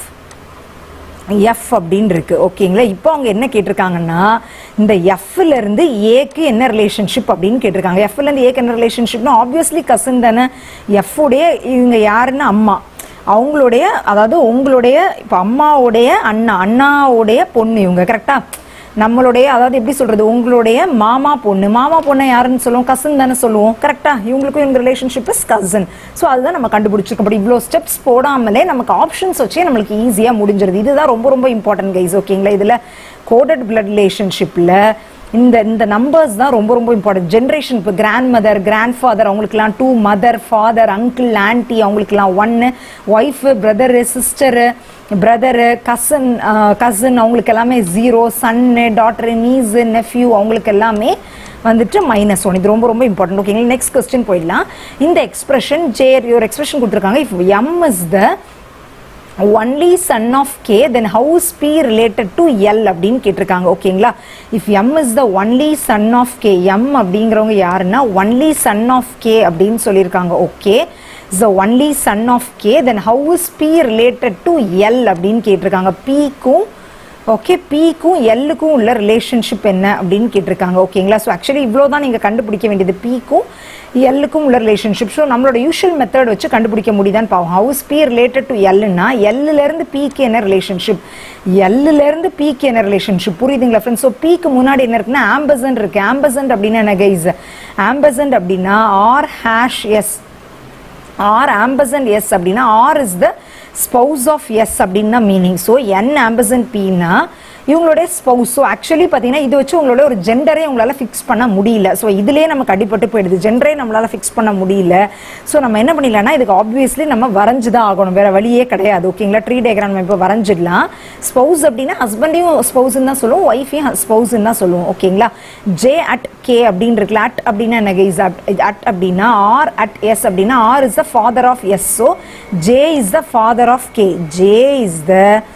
F அப்படின்னு இருக்கு ஓகேங்களா இப்போ அவங்க என்ன கேட்டிருக்காங்கன்னா இந்த எஃப்ல இருந்து ஏக்கு என்ன ரிலேஷன்ஷிப் அப்படின்னு கேட்டிருக்காங்க எஃப்ல இருந்து ஏக்கு என்ன ரிலேஷன்ஷிப்னா ஆப்வியஸ்லி கசன் தானே எஃப் உடைய இவங்க யாருன்னா அம்மா அவங்களுடைய அதாவது உங்களுடைய இப்போ அம்மாவுடைய அண்ணா அண்ணாவுடைய பொண்ணு இவங்க கரெக்டா நம்மளுடைய அதாவது எப்படி சொல்றது உங்களுடைய மாமா பொண்ணு மாமா பொண்ணை யாருன்னு சொல்லுவோம் கசன் தானே சொல்லுவோம் கரெக்டா இவங்களுக்கும் இவங்க ரிலேஷன்ஷிப் இஸ் கசன் ஸோ அதுதான் நம்ம கண்டுபிடிச்சிருக்கோம் பட் இவ்வளோ ஸ்டெப்ஸ் போடாமலே நமக்கு ஆப்ஷன்ஸ் வச்சே நம்மளுக்கு ஈஸியாக முடிஞ்சிருது இதுதான் ரொம்ப ரொம்ப இம்பார்ட்டன்ட் கைஸ் ஓகேங்களா இதில் கோடட் பிளட் ரிலேஷன்ஷிப்பில் இந்த இந்த நம்பர்ஸ் தான் ரொம்ப ரொம்ப இம்பார்ட்டன்ட் ஜென்ரேஷன் இப்போ கிராண்ட் மதர் கிராண்ட் ஃபாதர் அவங்களுக்குலாம் two mother father uncle aunty அவங்களுக்குலாம் ஒன்று wife brother sister brother cousin cousin அவங்களுக்கு எல்லாமே zero son daughter niece nephew அவங்களுக்கு எல்லாமே வந்துட்டு மைனஸ் ஒன் இது ரொம்ப ரொம்ப இம்பார்ட்டன்ட் ஓகேங்களா நெக்ஸ்ட் கொஸ்டின் போயிடலாம் இந்த எக்ஸ்பிரஷன் ஜே ஒரு எக்ஸ்பிரஷன் கொடுத்துருக்காங்க if M is the only son of K then how's B related to L அப்படின்னு கேட்டிருக்காங்க ஓகேங்களா if M is the only son of K M அப்படிங்கிறவங்க யாருன்னா ஒன்லி சன் ஆஃப் கே அப்படின்னு சொல்லியிருக்காங்க okay is the only son of K then how's B related to L அப்படின்னு கேட்டிருக்காங்க பிக்கும் ஓகே பிக்கும் எல்லுக்கும் உள்ள ரிலேஷன்ஷிப் என்ன அப்படின்னு கேட்டிருக்காங்க ஓகேங்களா ஸோ ஆக்சுவலி இவ்வளோ தான் நீங்கள் கண்டுபிடிக்க வேண்டியது பிக்கும் எல்லுக்கும் உள்ள ரிலேஷன்ஷிப் ஸோ நம்மளோட யூஷுவல் மெத்தட் வச்சு கண்டுபிடிக்க முடியுதான்னு பார்ப்போம் ஹவுஸ் பி ரிலேட்டட் டு எல்லுன்னா எல்லுலேருந்து பிக்கு என்ன ரிலேஷன்ஷிப் எல்லுலேருந்து பிக்கு என்ன ரிலேஷன்ஷிப் புரியுதுங்களா ஃப்ரெண்ட்ஸ் ஸோ பிக்கு முன்னாடி என்ன இருக்குன்னா ஆம்பசன்ட் இருக்கு ஆம்பசன்ட் அப்படின்னா என்ன கைஸ் ஆம்பசன்ட் அப்படின்னா R hash S R ampersand S அப்படின்னா R is the spouse of S அப்படின்னு மீனிங் ஸோ என் ஆம்பசன்ட் பின்னா இவங்களுடைய ஸ்பௌஸ் ஸோ ஆக்சுவலி பார்த்தீங்கன்னா இது வச்சு உங்களோட ஒரு ஜெண்டரே உங்களால் ஃபிக்ஸ் பண்ண முடியல ஸோ இதுலேயே நமக்கு அடிபட்டு போயிடுது ஜெண்டரே நம்மளால் ஃபிக்ஸ் பண்ண முடியல ஸோ நம்ம என்ன பண்ணிடலாம்னா இதுக்கு ஆப்வியஸ்லி நம்ம வரைஞ்சு தான் ஆகணும் வேற வழியே கிடையாது ஓகேங்களா ட்ரீ டயக்ராம் நம்ம இப்போ வரைஞ்சிடலாம் ஸ்பௌஸ் அப்படின்னா ஹஸ்பண்டையும் ஸ்பௌஸ்ன்னு தான் சொல்லுவோம் ஒய்ஃபையும் ஸ்பௌஸ்ன்னு தான் சொல்லுவோம் ஓகேங்களா ஜே அட் கே அப்படின்னு இருக்குல்ல அட் அப்படின்னா என்ன கைஸ் அட் அப்படின்னா ஆர் அட் எஸ் அப்படின்னா R is the father of S so J is the father of K J is the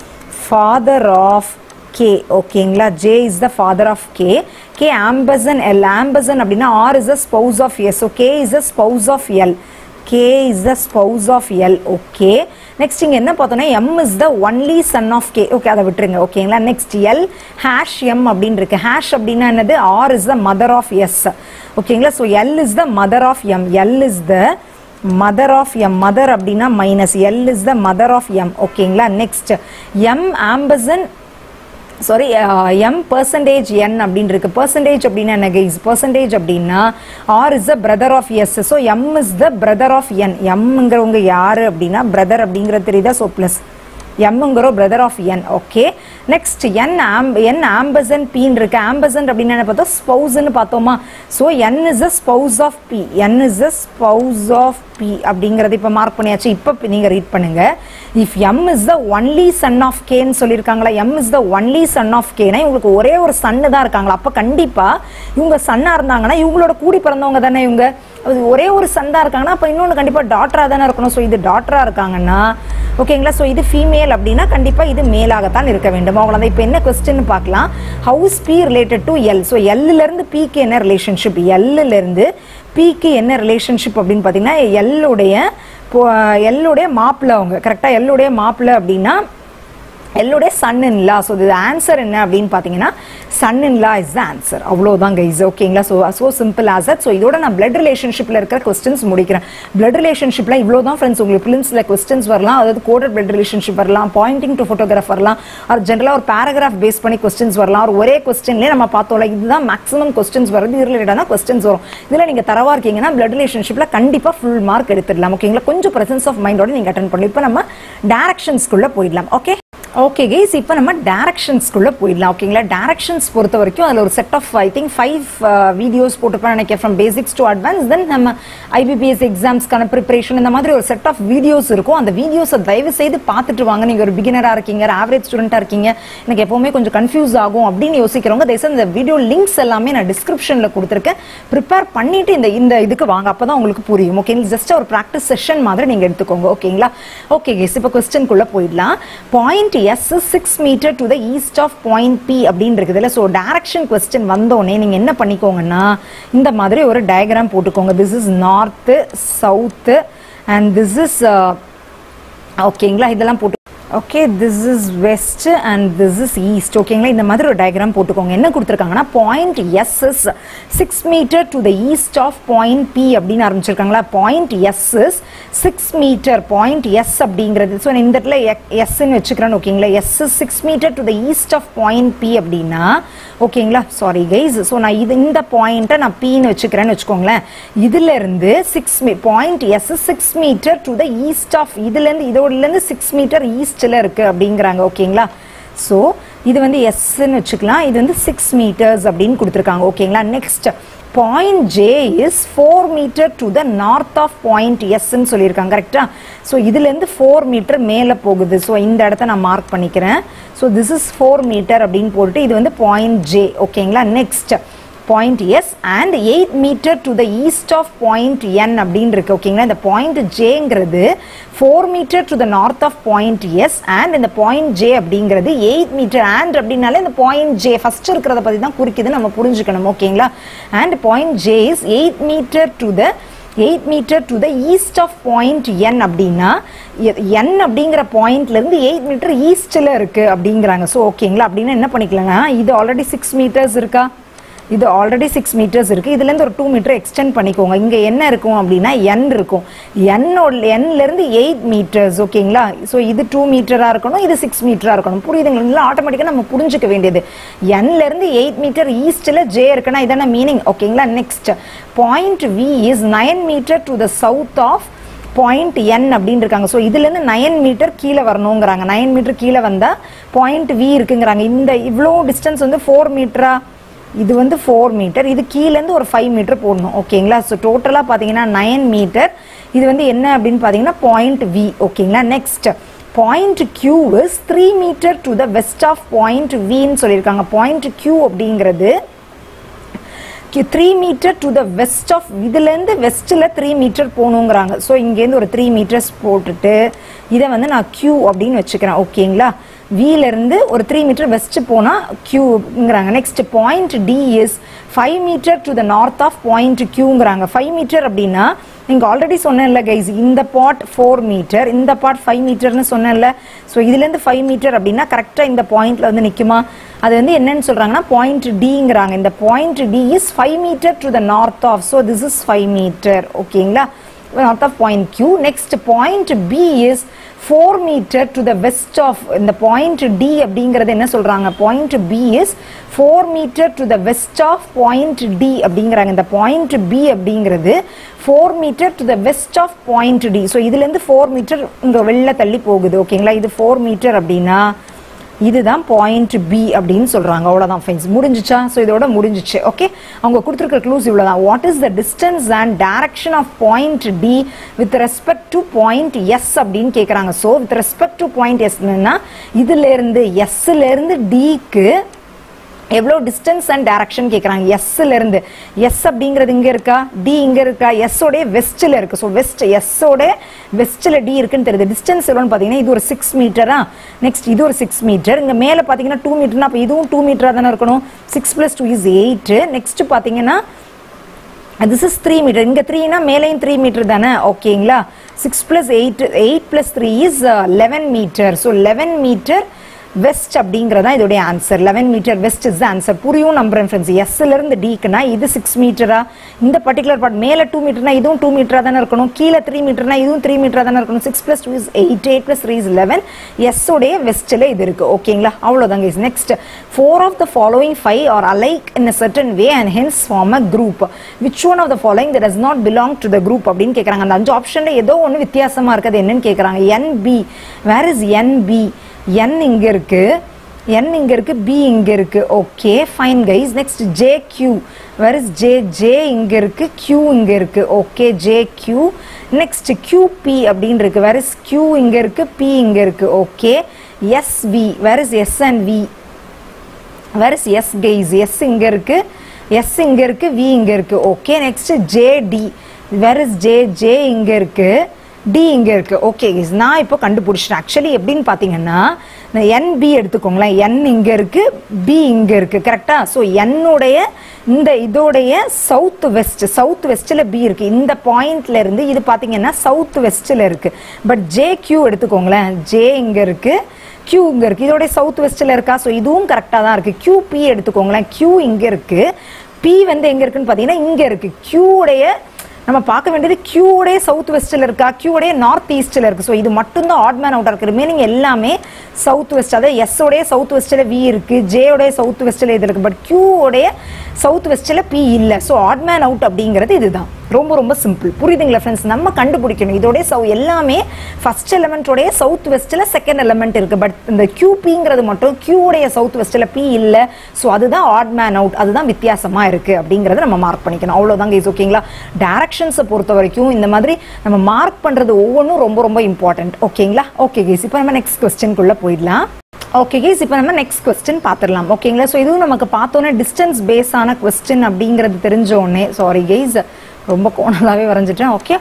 father of K ஓகேங்களா J is the father of K K ampersand L ampersand அப்படின்னா R is the spouse of S so K is the spouse of L K is the spouse of L okay next இங்கே என்ன பார்த்தோம்னா M is the only son of K okay அதை விட்டுருங்க ஓகேங்களா next L hash M அப்படின்னு இருக்கு hash அப்படின்னா என்னது R is the mother of S ஓகேங்களா so L is the mother of M L is the mother of M mother அப்படின்னா minus L is the mother of M ஓகேங்களா next M ampersand sorry M percentage N அப்படின்னு இருக்கு percentage அப்படின்னா என்ன guys percentage அப்படின்னா R is the brother of S so M is the brother of N எம்ங்கிறவங்க யாரு அப்படின்னா பிரதர் அப்படிங்கிறது தெரியுதா so plus எம்ங்கிற brother of N okay next N ஆம் என் ஆம்பசன் பின்னு இருக்கு ஆம்பசன் அப்படின்னு என்ன பார்த்தோம் ஸ்பௌஸ்ன்னு பார்த்தோமா so N is a spouse of B N is a spouse of B அப்படிங்கறது இப்போ மார்க் பண்ணியாச்சு இப்போ நீங்கள் ரீட் பண்ணுங்க if M is the only son of கேன்னு சொல்லியிருக்காங்களா M is the only son of கேனா இவங்களுக்கு ஒரே ஒரு சன்னு தான் இருக்காங்களா அப்போ கண்டிப்பாக இவங்க சன்னாக இருந்தாங்கன்னா இவங்களோட கூடி பிறந்தவங்க தானே இவங்க அது ஒரே ஒரு சன் தான் இருக்காங்கன்னா அப்போ இன்னொன்று கண்டிப்பாக டாக்டராக தானே இருக்கணும் ஸோ இது டாக்டராக இருக்காங்கன்னா ஓகேங்களா ஸோ இது ஃபீமேல் அப்படின்னா கண்டிப்பாக இது மேலாகத்தான் இருக்க வேண்டும் அவ்வளோதான் இப்போ என்ன கொஸ்டின் பார்க்கலாம் how's B related to L so எல்லுலேருந்து பிக்கு என்ன ரிலேஷன்ஷிப் எல்லுலேருந்து பிக்கு என்ன ரிலேஷன்ஷிப் அப்படின்னு பார்த்தீங்கன்னா எல்லுடைய எல்லுடைய மாப்பிள்ளை அவங்க கரெக்டாக எல்லுடைய மாப்பிள்ளை அப்படின்னா எல்லுடைய சன் இன் லா ஸோ இது ஆன்சர் என்ன அப்படின்னு பார்த்தீங்கன்னா son in law is the answer அவ்வளோதான் கைஸ் ஓகேங்களா so so simple as so இதோட நான் பிளட் ரிலேஷன்ஷிப்பில் இருக்கிற கொஸ்டின்ஸ் முடிக்கிறேன் பிளட் ரிலேஷன்ஷிப்பில் இவ்வளோ தான் ஃப்ரெண்ட்ஸ் உங்களுக்கு பிலிம்ஸில் கொஸ்டின்ஸ் வரலாம் அதாவது கோடட் பிளட் ரிலேஷன்ஷிப் வரலாம் பாயிண்டிங் டு ஃபோட்டோகிராஃப் வரலாம் அது ஜென்ரலாக ஒரு பேராகிராஃப் பேஸ் பண்ணி கொஸ்டின்ஸ் வரலாம் ஒரு ஒரே கொஸ்டின்லேயே நம்ம பார்த்தோம்ல இதுதான் மேக்ஸிமம் கொஸ்டின்ஸ் வருது இது ரிலேட்டடான கொஸ்டின்ஸ் வரும் இதில் நீங்கள் தரவா இருக்கீங்கன்னா பிளட் ரிலேஷன்ஷிப்பில் கண்டிப்பாக ஃபுல் மார்க் எடுத்துடலாம் ஓகேங்களா கொஞ்சம் ப்ரெசன்ஸ் ஆஃப் மைண்டோட நீங்கள் அட்டன் பண்ணி இப்போ நம்ம டேரக்ஷன்ஸ்குள்ளே போயிடலாம் ஓகே ஓகே கைஸ் இப்போ நம்ம டேரக்ஷன்ஸ்குள்ளே போயிடலாம் ஓகேங்களா டேரக்ஷன்ஸ் பொறுத்த வரைக்கும் அதில் ஒரு set of I think five videos போட்டுப்பேன் நினைக்கிறேன் from basics to advance then நம்ம ஐபிபிஎஸ் எக்ஸாம்ஸ்க்கான ப்ரிப்பரேஷன் இந்த மாதிரி ஒரு செட் ஆஃப் வீடியோஸ் இருக்கும் அந்த வீடியோஸை தயவு செய்து பார்த்துட்டு வாங்க நீங்கள் ஒரு பிகினராக இருக்கீங்க ஆவரேஜ் ஸ்டூடெண்ட்டாக இருக்கீங்க எனக்கு எப்போவுமே கொஞ்சம் கன்ஃபியூஸ் ஆகும் அப்படின்னு யோசிக்கிறவங்க தயவுசெய்து இந்த வீடியோ லிங்க்ஸ் எல்லாமே நான் டிஸ்கிரிப்ஷனில் கொடுத்துருக்கேன் ப்ரிப்பேர் பண்ணிட்டு இந்த இந்த இதுக்கு வாங்க அப்போ தான் உங்களுக்கு புரியும் ஓகே ஜஸ்ட் ஒரு ப்ராக்டிஸ் செஷன் மாதிரி நீங்கள் எடுத்துக்கோங்க ஓகேங்களா ஓகே கேஸ் இப்போ கொஸ்டின்குள்ளே போயிடலாம் point S six metre to the east of point B அப்படின்னு இருக்குதுல்ல ஸோ டைரக்ஷன் கொஸ்டின் வந்தோடனே நீங்கள் என்ன பண்ணிக்கோங்கன்னா இந்த மாதிரி ஒரு டயக்ராம் போட்டுக்கோங்க this is north south and this is ஓகேங்களா இதெல்லாம் போட்டு okay this is west and this is east ஓகேங்களா இந்த மாதிரி ஒரு டயக்ராம் போட்டுக்கோங்க என்ன கொடுத்துருக்காங்கன்னா point S is six metre to the east of point B அப்படின்னு ஆரம்பிச்சிருக்காங்களா point S is six metre point S அப்படிங்கிறது ஸோ இந்த இடத்துல எஸ்ன்னு வச்சுக்கிறேன்னு ஓகேங்களா S is six metre to the east of point B அப்படின்னா ஓகேங்களா சாரி கைஸ் ஸோ நான் இது இந்த பாயிண்ட்டை நான் பின்னு வச்சுக்கிறேன்னு வச்சுக்கோங்களேன் இதுல இருந்து six point S six metre to the east of இதுலேருந்து இதோடலேருந்து சிக்ஸ் மீட்டர் ஈஸ்டில் இருக்கு அப்படிங்கிறாங்க ஓகேங்களா ஸோ இது வந்து எஸ்ன்னு வச்சுக்கலாம் இது வந்து சிக்ஸ் மீட்டர்ஸ் அப்படின்னு கொடுத்துருக்காங்க ஓகேங்களா next point J is four metre to the north of point எஸ்ன்னு சொல்லியிருக்காங்க கரெக்டா ஸோ இதுலேருந்து ஃபோர் மீட்டர் மேலே போகுது ஸோ இந்த இடத்த நான் மார்க் பண்ணிக்கிறேன் so this is four metre அப்படின்னு போட்டுட்டு இது வந்து பாயிண்ட் ஜே ஓகேங்களா next point S and eight metre to the east of point N அப்படின்னு இருக்கு ஓகேங்களா இந்த பாயிண்ட் ஜேங்கிறது four metre to the north of point S and இந்த பாயிண்ட் ஜே அப்படிங்கிறது எயிட் மீட்டர் அண்ட் அப்படின்னாலே இந்த பாயிண்ட் ஜே ஃபர்ஸ்ட் இருக்கிறத பற்றி தான் குறிக்குது நம்ம புரிஞ்சுக்கணும் ஓகேங்களா and point J is eight metre to the eight metre to the east of point N அப்படின்னா என் அப்படிங்கிற பாயிண்ட்ல இருந்து எயிட் மீட்டர் ஈஸ்ட்ல இருக்கு அப்படிங்கிறாங்க ஸோ ஓகேங்களா அப்படின்னா என்ன பண்ணிக்கலாங்க இது ஆல்ரெடி சிக்ஸ் மீட்டர்ஸ் இருக்கா இது ஆல்ரெடி சிக்ஸ் மீட்டர்ஸ் இருக்கு இதுல இருந்து ஒரு டூ மீட்டர் எக்ஸ்டெண்ட் பண்ணிக்கோங்க இங்க என்ன இருக்கும் அப்படின்னா என் இருக்கும் என்னோட என்ல இருந்து எயிட் மீட்டர்ஸ் ஓகேங்களா ஸோ இது டூ மீட்டரா இருக்கணும் இது சிக்ஸ் மீட்டரா இருக்கணும் புரியுதுங்களா ஆட்டோமேட்டிக்கா நம்ம புரிஞ்சுக்க வேண்டியது என்ல இருந்து எயிட் மீட்டர் ஈஸ்ட்ல ஜே இருக்குன்னா இதான மீனிங் ஓகேங்களா next point V is nine metre to the south of point N அப்படின்னு இருக்காங்க ஸோ இதுலேருந்து நயன் மீட்டர் கீழே வரணுங்கிறாங்க நயன் மீட்டர் கீழே வந்தால் பாயிண்ட் வி இருக்குங்கிறாங்க இந்த இவ்வளோ டிஸ்டன்ஸ் வந்து ஃபோர் மீட்டரா இது வந்து ஃபோர் மீட்டர் இது கீழேருந்து ஒரு ஃபைவ் மீட்டர் போடணும் ஓகேங்களா ஸோ டோட்டலாக பார்த்தீங்கன்னா நயன் மீட்டர் இது வந்து என்ன அப்படின்னு பார்த்தீங்கன்னா பாயிண்ட் வி ஓகேங்களா next point Q is three metre to the west of point வின்னு சொல்லியிருக்காங்க பாயிண்ட் கியூ அப்படிங்கிறது three metre to the west of இதுலேருந்து வெஸ்ட்டில் த்ரீ மீட்டர் போகணுங்கிறாங்க ஸோ இங்கேருந்து ஒரு த்ரீ மீட்டர்ஸ் போட்டுட்டு இதை வந்து நான் கியூ அப்படின்னு வச்சுக்கிறேன் ஓகேங்களா விலேருந்து ஒரு த்ரீ மீட்டர் வெஸ்ட் போனால் கியூங்கிறாங்க next point T is five metre to the north of point கியூங்கிறாங்க ஃபைவ் மீட்டர் அப்படின்னா நீங்கள் ஆல்ரெடி சொன்னேன்ல கைஸ் இந்த பாட் ஃபோர் மீட்டர் இந்த பாட் ஃபைவ் மீட்டர்னு சொன்னேன்ல ஸோ இதுலேருந்து ஃபைவ் மீட்டர் அப்படின்னா கரெக்டாக இந்த பாயிண்ட்ல வந்து நிற்குமா அது வந்து என்னன்னு சொல்றாங்கன்னா பாயிண்ட் டிங்கிறாங்க இந்த point T is five metre to the north of so this is five metre ஓகேங்களா north of point Q next point P is four metre to the west of இந்த பாயிண்ட் டி அப்படிங்கிறது என்ன சொல்றாங்க point P is four metre to the west of point T அப்படிங்கிறாங்க இந்த point P அப்படிங்கிறது four metre to the west of point T so இதுலேருந்து four metre இங்கே வெளில தள்ளி போகுது ஓகேங்களா இது ஃபோர் மீட்டர் அப்படின்னா இதுதான் பாயிண்ட் பி அப்படின்னு சொல்றாங்க அவ்வளவுதான் ஃப்ரெண்ட்ஸ் முடிஞ்சிச்சா ஸோ இதோட முடிஞ்சிச்சு ஓகே அவங்க கொடுத்துருக்க க்ளூஸ் இவ்வளவுதான் what is the distance and direction of point T with respect to point S அப்படின்னு கேட்குறாங்க so with respect to point எஸ்னா இதுல இருந்து எஸ்ல இருந்து டிக்கு எவ்வளோ டிஸ்டன்ஸ் அண்ட் டைரக்ஷன் கேட்குறாங்க எஸ்ல இருந்து எஸ் அப்படிங்கிறது இங்கே இருக்கா டி இங்கே இருக்கா எஸ்ஸோடைய வெஸ்ட்டில் இருக்கு ஸோ வெஸ்ட் எஸ்ஸோட வெஸ்ட்டில் டி இருக்குன்னு தெரியுது டிஸ்டன்ஸ் எவ்வளோன்னு பார்த்தீங்கன்னா இது ஒரு சிக்ஸ் மீட்டரா நெக்ஸ்ட் இது ஒரு சிக்ஸ் மீட்டர் இங்கே மேலே பார்த்தீங்கன்னா டூ மீட்டர்னா அப்போ இதுவும் டூ மீட்டராக தானே இருக்கணும் six plus two is eight next பார்த்தீங்கன்னா திஸ் இஸ் த்ரீ மீட்டர் இங்கே த்ரீனா மேலேயும் த்ரீ மீட்டர் தானே ஓகேங்களா six plus eight eight plus three is eleven metre so eleven metre west அப்படிங்கிறதா இதோடைய answer eleven metre west is answer புரியும் நம்புறேன் ஃப்ரெண்ட்ஸ் எஸ்ல இருந்து டிக்குனா இது சிக்ஸ் மீட்டரா இந்த பர்டிகுலர் பார்ட் மேலே டூ மீட்டர்னா இதுவும் டூ மீட்டரா தானே இருக்கணும் கீழே த்ரீ மீட்டர்னா இதுவும் த்ரீ மீட்டரா தானே இருக்கணும் six plus two is eight eight plus three is eleven S உடைய வெஸ்ட்ல இது இருக்கு ஓகேங்களா அவ்வளோதாங்க is next four of the following five are alike in a certain way and hence form a group which one of the following that does not belong to the group அப்படின்னு கேட்குறாங்க அந்த அஞ்சு ஆப்ஷன்ல ஏதோ ஒன்று வித்தியாசமா இருக்குது என்னன்னு கேட்குறாங்க N P where is N P N இங்க இருக்கு என் இங்க இருக்கு பி இங்க இருக்கு okay fine guys next J Q where is J J இங்க இருக்கு கியூ இங்க இருக்கு okay J Q next Q P அப்படின்னு இருக்கு வேர் இஸ் கியூ இங்க இருக்கு பி இங்க இருக்கு okay S V where is S and V where is S guys S இங்க இருக்கு எஸ் இங்க இருக்கு வி இங்க இருக்கு okay next J T where is J J இங்க இருக்கு டி இங்க இருக்கு ஓகே நான் இப்போ கண்டுபிடிச்சிட்டேன் ஆக்சுவலி எப்படின்னு பார்த்தீங்கன்னா என் பி எடுத்துக்கோங்களேன் என் இங்க இருக்கு பி இங்க இருக்கு கரெக்டா ஸோ என்னுடைய இந்த இதோடைய சவுத் வெஸ்ட் சவுத் வெஸ்ட்ல பி இருக்கு இந்த பாயிண்ட்ல இருந்து இது பார்த்தீங்கன்னா சவுத் வெஸ்ட்ல இருக்கு பட் ஜே கியூ எடுத்துக்கோங்களேன் ஜே இங்க இருக்கு கியூ இங்க இருக்கு இதோட சவுத் வெஸ்ட்ல இருக்கா ஸோ இதுவும் கரெக்டாக தான் இருக்கு கியூ பி எடுத்துக்கோங்களேன் கியூ இங்க இருக்கு பி வந்து எங்க இருக்குன்னு பார்த்தீங்கன்னா இங்க இருக்கு கியூ உடைய நம்ம பார்க்க வேண்டியது கியூடைய சவுத் வெஸ்ட்ல இருக்கா கியூடைய நார்த் ஈஸ்ட்ல இருக்கு ஸோ இது மட்டும்தான் ஆட் மேன் அவுட் இருக்கு ரிமைனிங் எல்லாமே சவுத் வெஸ்ட் அதாவது எஸ் உடைய சவுத் வெஸ்ட்ல வி இருக்கு ஜே உடைய சவுத் வெஸ்ட்ல இது இருக்கு பட் கியூ உடைய சவுத் வெஸ்ட்ல பி இல்லை ஸோ ஆட் மேன் அவுட் அப்படிங்கிறது இதுதான் ரொம்ப ரொம்ப சிம்பிள் புரியுதுங்களா ஃப்ரெண்ட்ஸ் நம்ம கண்டுபிடிக்கணும் இதோடைய சவு எல்லாமே ஃபர்ஸ்ட் எலமெண்ட்டோடைய சவுத் வெஸ்ட்ல செகண்ட் எலமெண்ட் இருக்கு பட் இந்த கியூபிங்கிறது மட்டும் கியூடைய சவுத் வெஸ்ட்ல பி இல்லை ஸோ அதுதான் ஆட் மேன் அவுட் அதுதான் வித்தியாசமா இருக்கு அப்படிங்கறத நம்ம மார்க் பண்ணிக்கணும் அவ்வளோதாங்க இஸ் ஓகேங்களா டேரக்ஷன்ஸை பொறுத்த வரைக்கும் இந்த மாதிரி நம்ம மார்க் பண்றது ஒவ்வொன்றும் ரொம்ப ரொம்ப இம்பார்ட்டன்ட் ஓகேங்களா ஓகே கேஸ் இப்போ நம்ம நெக்ஸ்ட் கொஸ்டின்குள்ள போயிடலாம் ஓகே கேஸ் இப்போ நம்ம நெக்ஸ்ட் கொஸ்டின் பார்த்துடலாம் ஓகேங்களா ஸோ இதுவும் நமக்கு பார்த்தோன்னே டிஸ்டன்ஸ் பேஸான கொஸ்டின் அப்படிங்கிறது தெரிஞ்சோடனே சாரி கேஸ் ரொம்ப கோணலாகவே வரைஞ்சிட்டேன் ஓகே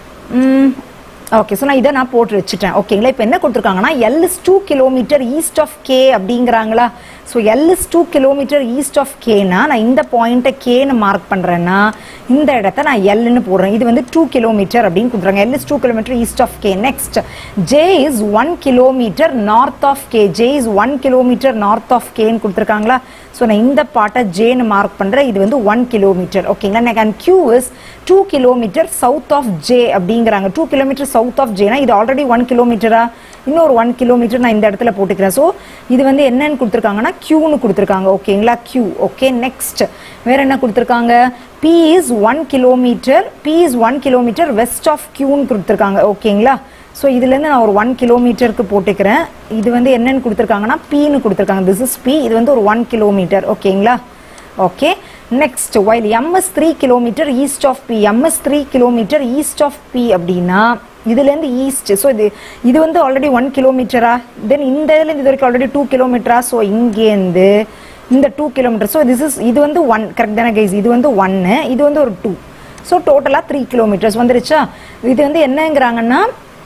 ஓகே ஸோ நான் இதை நான் போட்டு வச்சுட்டேன் ஓகேங்களா இப்போ என்ன கொடுத்துருக்காங்கன்னா L is two kilometre east of K அப்படிங்கிறாங்களா so L is two kilometre east of கேனா நான் இந்த பாயிண்ட்டை கேன்னு மார்க் பண்ணுறேன்னா இந்த இடத்த நான் எல்னு போடுறேன் இது வந்து டூ கிலோமீட்டர் அப்படின்னு கொடுத்துறாங்க L is two kilometre east of K next J is one kilometre north of K J is one kilometre north of கேன்னு கொடுத்துருக்காங்களா ஸோ நான் இந்த பாட்டை ஜேன்னு மார்க் பண்ணுறேன் இது வந்து ஒன் கிலோமீட்டர் ஓகேங்களா எனக்கு and Q is two kilometre south of J அப்படிங்கிறாங்க டூ கிலோமீட்டர் சவுத் ஆஃப் ஜேனா இது ஆல்ரெடி ஒன் கிலோமீட்டரா இன்னொரு ஒன் கிலோமீட்டர் நான் இந்த இடத்துல போட்டுக்கிறேன் ஸோ இது வந்து என்னன்னு கொடுத்துருக்காங்கன்னா கியூன்னு கொடுத்துருக்காங்க ஓகேங்களா கியூ ஓகே நெக்ஸ்ட் வேற என்ன கொடுத்துருக்காங்க B is one kilometre P is one kilometre west of கியூன்னு கொடுத்துருக்காங்க ஓகேங்களா ஸோ இதுலேருந்து நான் ஒரு ஒன் கிலோமீட்டருக்கு போட்டுக்கிறேன் இது வந்து என்னன்னு கொடுத்துருக்காங்கன்னா பின்னு கொடுத்துருக்காங்க திஸ் இஸ் பி இது வந்து ஒரு ஒன் கிலோமீட்டர் ஓகேங்களா okay next while M is three kilometre east of P M is three kilometre east of P அப்படின்னா இதுலேருந்து ஈஸ்ட் ஸோ இது இது வந்து ஆல்ரெடி ஒன் கிலோமீட்டரா தென் இந்த இதுலேருந்து இது வரைக்கும் ஆல்ரெடி டூ கிலோமீட்டரா ஸோ இங்கேருந்து இந்த two kilometre so this is இது வந்து ஒன் கரெக்ட் தானே கைஸ் இது வந்து ஒன்று இது வந்து ஒரு டூ ஸோ டோட்டலாக த்ரீ கிலோமீட்டர்ஸ் வந்துருச்சா இது வந்து என்னங்கிறாங்கன்னா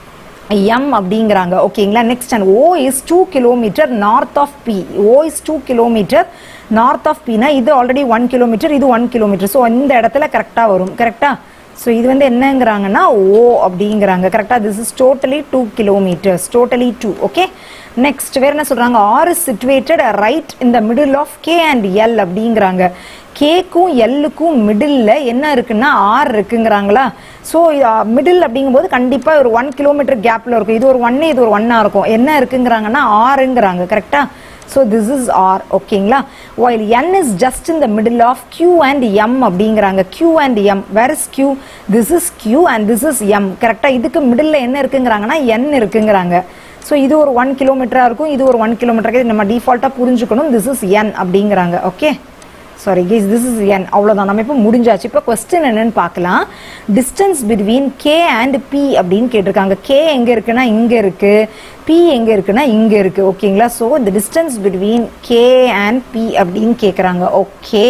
எம் அப்படிங்கிறாங்க ஓகேங்களா next and O is two kilometre north of P O is two kilometre north of பினா இது ஆல்ரெடி ஒன் கிலோமீட்டர் இது ஒன் கிலோமீட்டர் ஸோ இந்த இடத்துல கரெக்டாக வரும் கரெக்டா ஸோ இது வந்து என்னங்கிறாங்கன்னா ஓ அப்படிங்கிறாங்க கரெக்டாக this is totally two kilometres totally two okay next வேற என்ன சொல்றாங்க R is situated right in the middle of K and L அப்படிங்கிறாங்க கேக்கும் எல்லுக்கும் மிடில் என்ன இருக்குன்னா ஆர் இருக்குங்கிறாங்களா ஸோ மிடில் அப்படிங்கும்போது கண்டிப்பாக ஒரு ஒன் கிலோமீட்டர் கேப்பில் இருக்கும் இது ஒரு ஒன்று இது ஒரு ஒன்னாக இருக்கும் என்ன இருக்குங்கிறாங்கன்னா ஆறுங்கிறாங்க கரெக்டாக ஸோ திஸ் இஸ் ஆர் ஓகேங்களா while n is just in the middle of q and m அப்படிங்கிறாங்க q and m where is q this is q and this is m கரெக்டாக இதுக்கு மிடில் என்ன இருக்குங்கிறாங்கன்னா n இருக்குங்கிறாங்க ஸோ இது ஒரு one கிலோமீட்டராக இருக்கும் இது ஒரு ஒன் கிலோமீட்டருக்கு நம்ம டிஃபால்ட்டாக புரிஞ்சுக்கணும் திஸ் இஸ் n அப்படிங்கிறாங்க okay sorry guys this is N அவ்வளோதான் நம்ம இப்போ முடிஞ்சாச்சு இப்போ கொஸ்டின் என்னன்னு பார்க்கலாம் distance between K and P அப்படின்னு கேட்டிருக்காங்க கே எங்கே இருக்குன்னா இங்கே இருக்கு பி எங்கே இருக்குன்னா இங்கே இருக்கு ஓகேங்களா ஸோ இந்த distance between K and P அப்படின்னு கேட்குறாங்க okay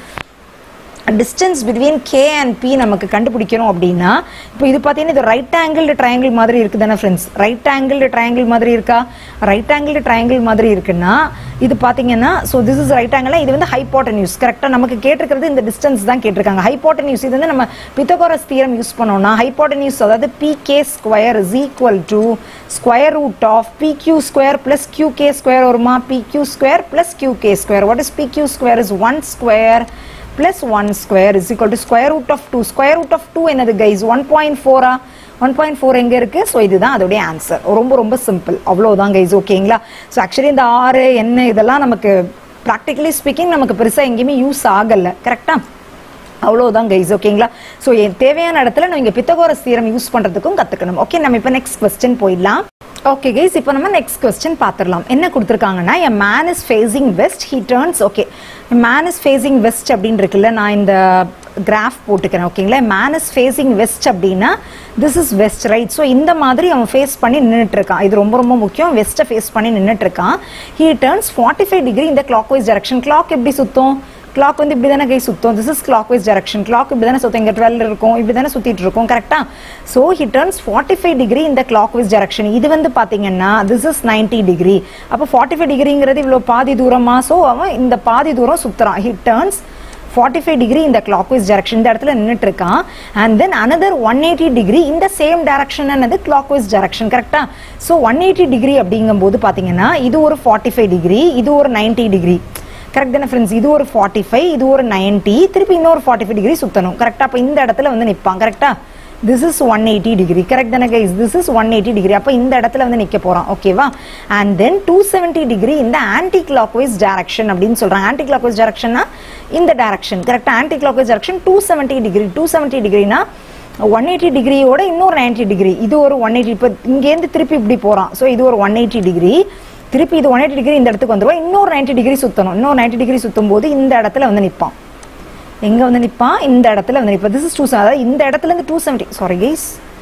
distance between K and P நமக்கு கண்டுபிடிக்கணும் அப்படின்னா இப்போ இது பார்த்தீங்கன்னா இது ரைட் ஆங்கிள் ட்ரையாங்கிள் மாதிரி இருக்குது தானே ஃப்ரெண்ட்ஸ் ரைட் ஆங்கிள் ட்ரையாங்கிள் மாதிரி இருக்கா ரைட் ஆங்கிள் ட்ரையாங்கிள் மாதிரி இருக்குன்னா இது பார்த்தீங்கன்னா so this is right angle இது வந்து ஹைப்போட்டன்யூஸ் கரெக்டாக நமக்கு கேட்டிருக்கிறது இந்த டிஸ்டன்ஸ் தான் கேட்டிருக்காங்க ஹைப்போட்டன்யூஸ் இது வந்து நம்ம பித்தகோரஸ் தியரம் யூஸ் பண்ணோம்னா ஹைப்போட்டன்யூஸ் அதாவது P K square is equal to square root of P Q square plus Q K square வருமா P Q square plus Q K square what is P Q square is one square plus 1 square is equal to square root of 2 square root of 2 என்னது guys 1.4 ஆ 1.4 எங்க இருக்கு so இதுதான் அதோடைய answer ரொம்ப ரொம்ப simple அவ்வளோதான் guys ஓகேங்களா so actually இந்த ஆறு என்ன இதெல்லாம் நமக்கு ப்ராக்டிகலி ஸ்பீக்கிங் நமக்கு பெருசாக எங்கேயுமே யூஸ் ஆகலை கரெக்டாக அவ்வளோதான் கைஸ் ஓகேங்களா ஸோ தேவையான இடத்துல நம்ம இங்கே பித்தகோரஸ் தீரம் யூஸ் பண்ணுறதுக்கும் கற்றுக்கணும் ஓகே நம்ம இப்போ நெக்ஸ்ட் கொஸ்டின் போயிடலாம் ஓகே கைஸ் இப்போ நம்ம நெக்ஸ்ட் கொஸ்டின் பார்த்துடலாம் என்ன கொடுத்துருக்காங்கன்னா a man is facing west he turns okay man is facing west அப்படின்னு இருக்குல்ல நான் இந்த கிராஃப் போட்டுக்கிறேன் ஓகேங்களா மேன் இஸ் ஃபேஸிங் வெஸ்ட் அப்படின்னா this is west right so இந்த மாதிரி அவன் ஃபேஸ் பண்ணி நின்றுட்டு இருக்கான் இது ரொம்ப ரொம்ப முக்கியம் வெஸ்ட்டை ஃபேஸ் பண்ணி நின்றுட்டு இருக்கான் he turns forty five degree இந்த கிளாக் வைஸ் டெரக்ஷன் கிளாக் எப்படி சுத்தும் கிளாக் வந்து இப்படி தானே கை சுத்தும் this is clockwise direction clock இப்படி தானே சுத்தும் இங்கே டுவெல் இருக்கும் இப்படி தானே சுத்திட்டு இருக்கும் கரெக்டா so he turns forty five degree இந்த கிளாக் வைஸ் டெரக்ஷன் இது வந்து பார்த்தீங்கன்னா திஸ் இஸ் நைன்டி டிகிரி அப்போ ஃபார்ட்டி ஃபைவ் டிகிரிங்கிறது இவ்வளோ பாதி தூரமா ஸோ அவன் இந்த பாதி தூரம் சுத்துறான் he turns forty five degree இந்த கிளாக் வைஸ் டெரக்ஷன் இந்த இடத்துல நின்றுட்டு இருக்கான் and then another one eighty degree இந்த சேம் டேரக்ஷன் என்னது கிளாக் வைஸ் டெரக்ஷன் கரெக்டா ஸோ ஒன் எயிட்டி டிகிரி அப்படிங்கும்போது பார்த்தீங்கன்னா இது ஒரு ஃபார்ட்டி ஃபைவ் டிகிரி இது ஒரு நைன்டி டிகிரி கரெக்ட் தானே ஃப்ரெண்ட்ஸ் இது ஒரு ஃபார்ட்டி ஃபைவ் இது ஒரு நைன்ட்டி திருப்பி இன்னொரு ஃபார்ட்டி ஃபைவ் டிகிரி சுற்றணும் கரெக்டாக அப்போ இந்த இடத்துல வந்து நிற்பான் கரெக்டாக this is one eighty degree correct தானே guys this is one eighty degree அப்போ இந்த இடத்துல வந்து நிற்க போகிறான் ஓகேவா and then two seventy degree இந்த ஆன்டி கிளாக் வைஸ் டேரக்ஷன் அப்படின்னு சொல்கிறாங்க ஆன்டி கிளாக் வைஸ் டேரக்ஷன்னா இந்த டேரக்ஷன் கரெக்டாக anticlockwise direction two seventy degree two seventy டிகிரினா ஒன் எயிட்டி டிகிரியோட இன்னொரு நைன்ட்டி டிகிரி இது ஒரு ஒன் எயிட்டி இப்போ இங்கேருந்து திருப்பி இப்படி போகிறான் ஸோ இது ஒரு ஒன் எயிட்டி டிகிரி திருப்பி இது ஒன் எயிட்டி டிகிரி இந்த இடத்துக்கு வந்துருவா இன்னொரு நைன்டி டிகிரி சுற்றணும் இன்னொரு நைன்டி டிகிரி சுற்றும் போது இந்த இடத்துல வந்து நிற்பான் எங்கே வந்து நிற்பான் இந்த இடத்துல வந்து நிற்பான் திஸ் இஸ் டூ அதாவது இந்த இடத்துல இருந்து two seventy sorry guys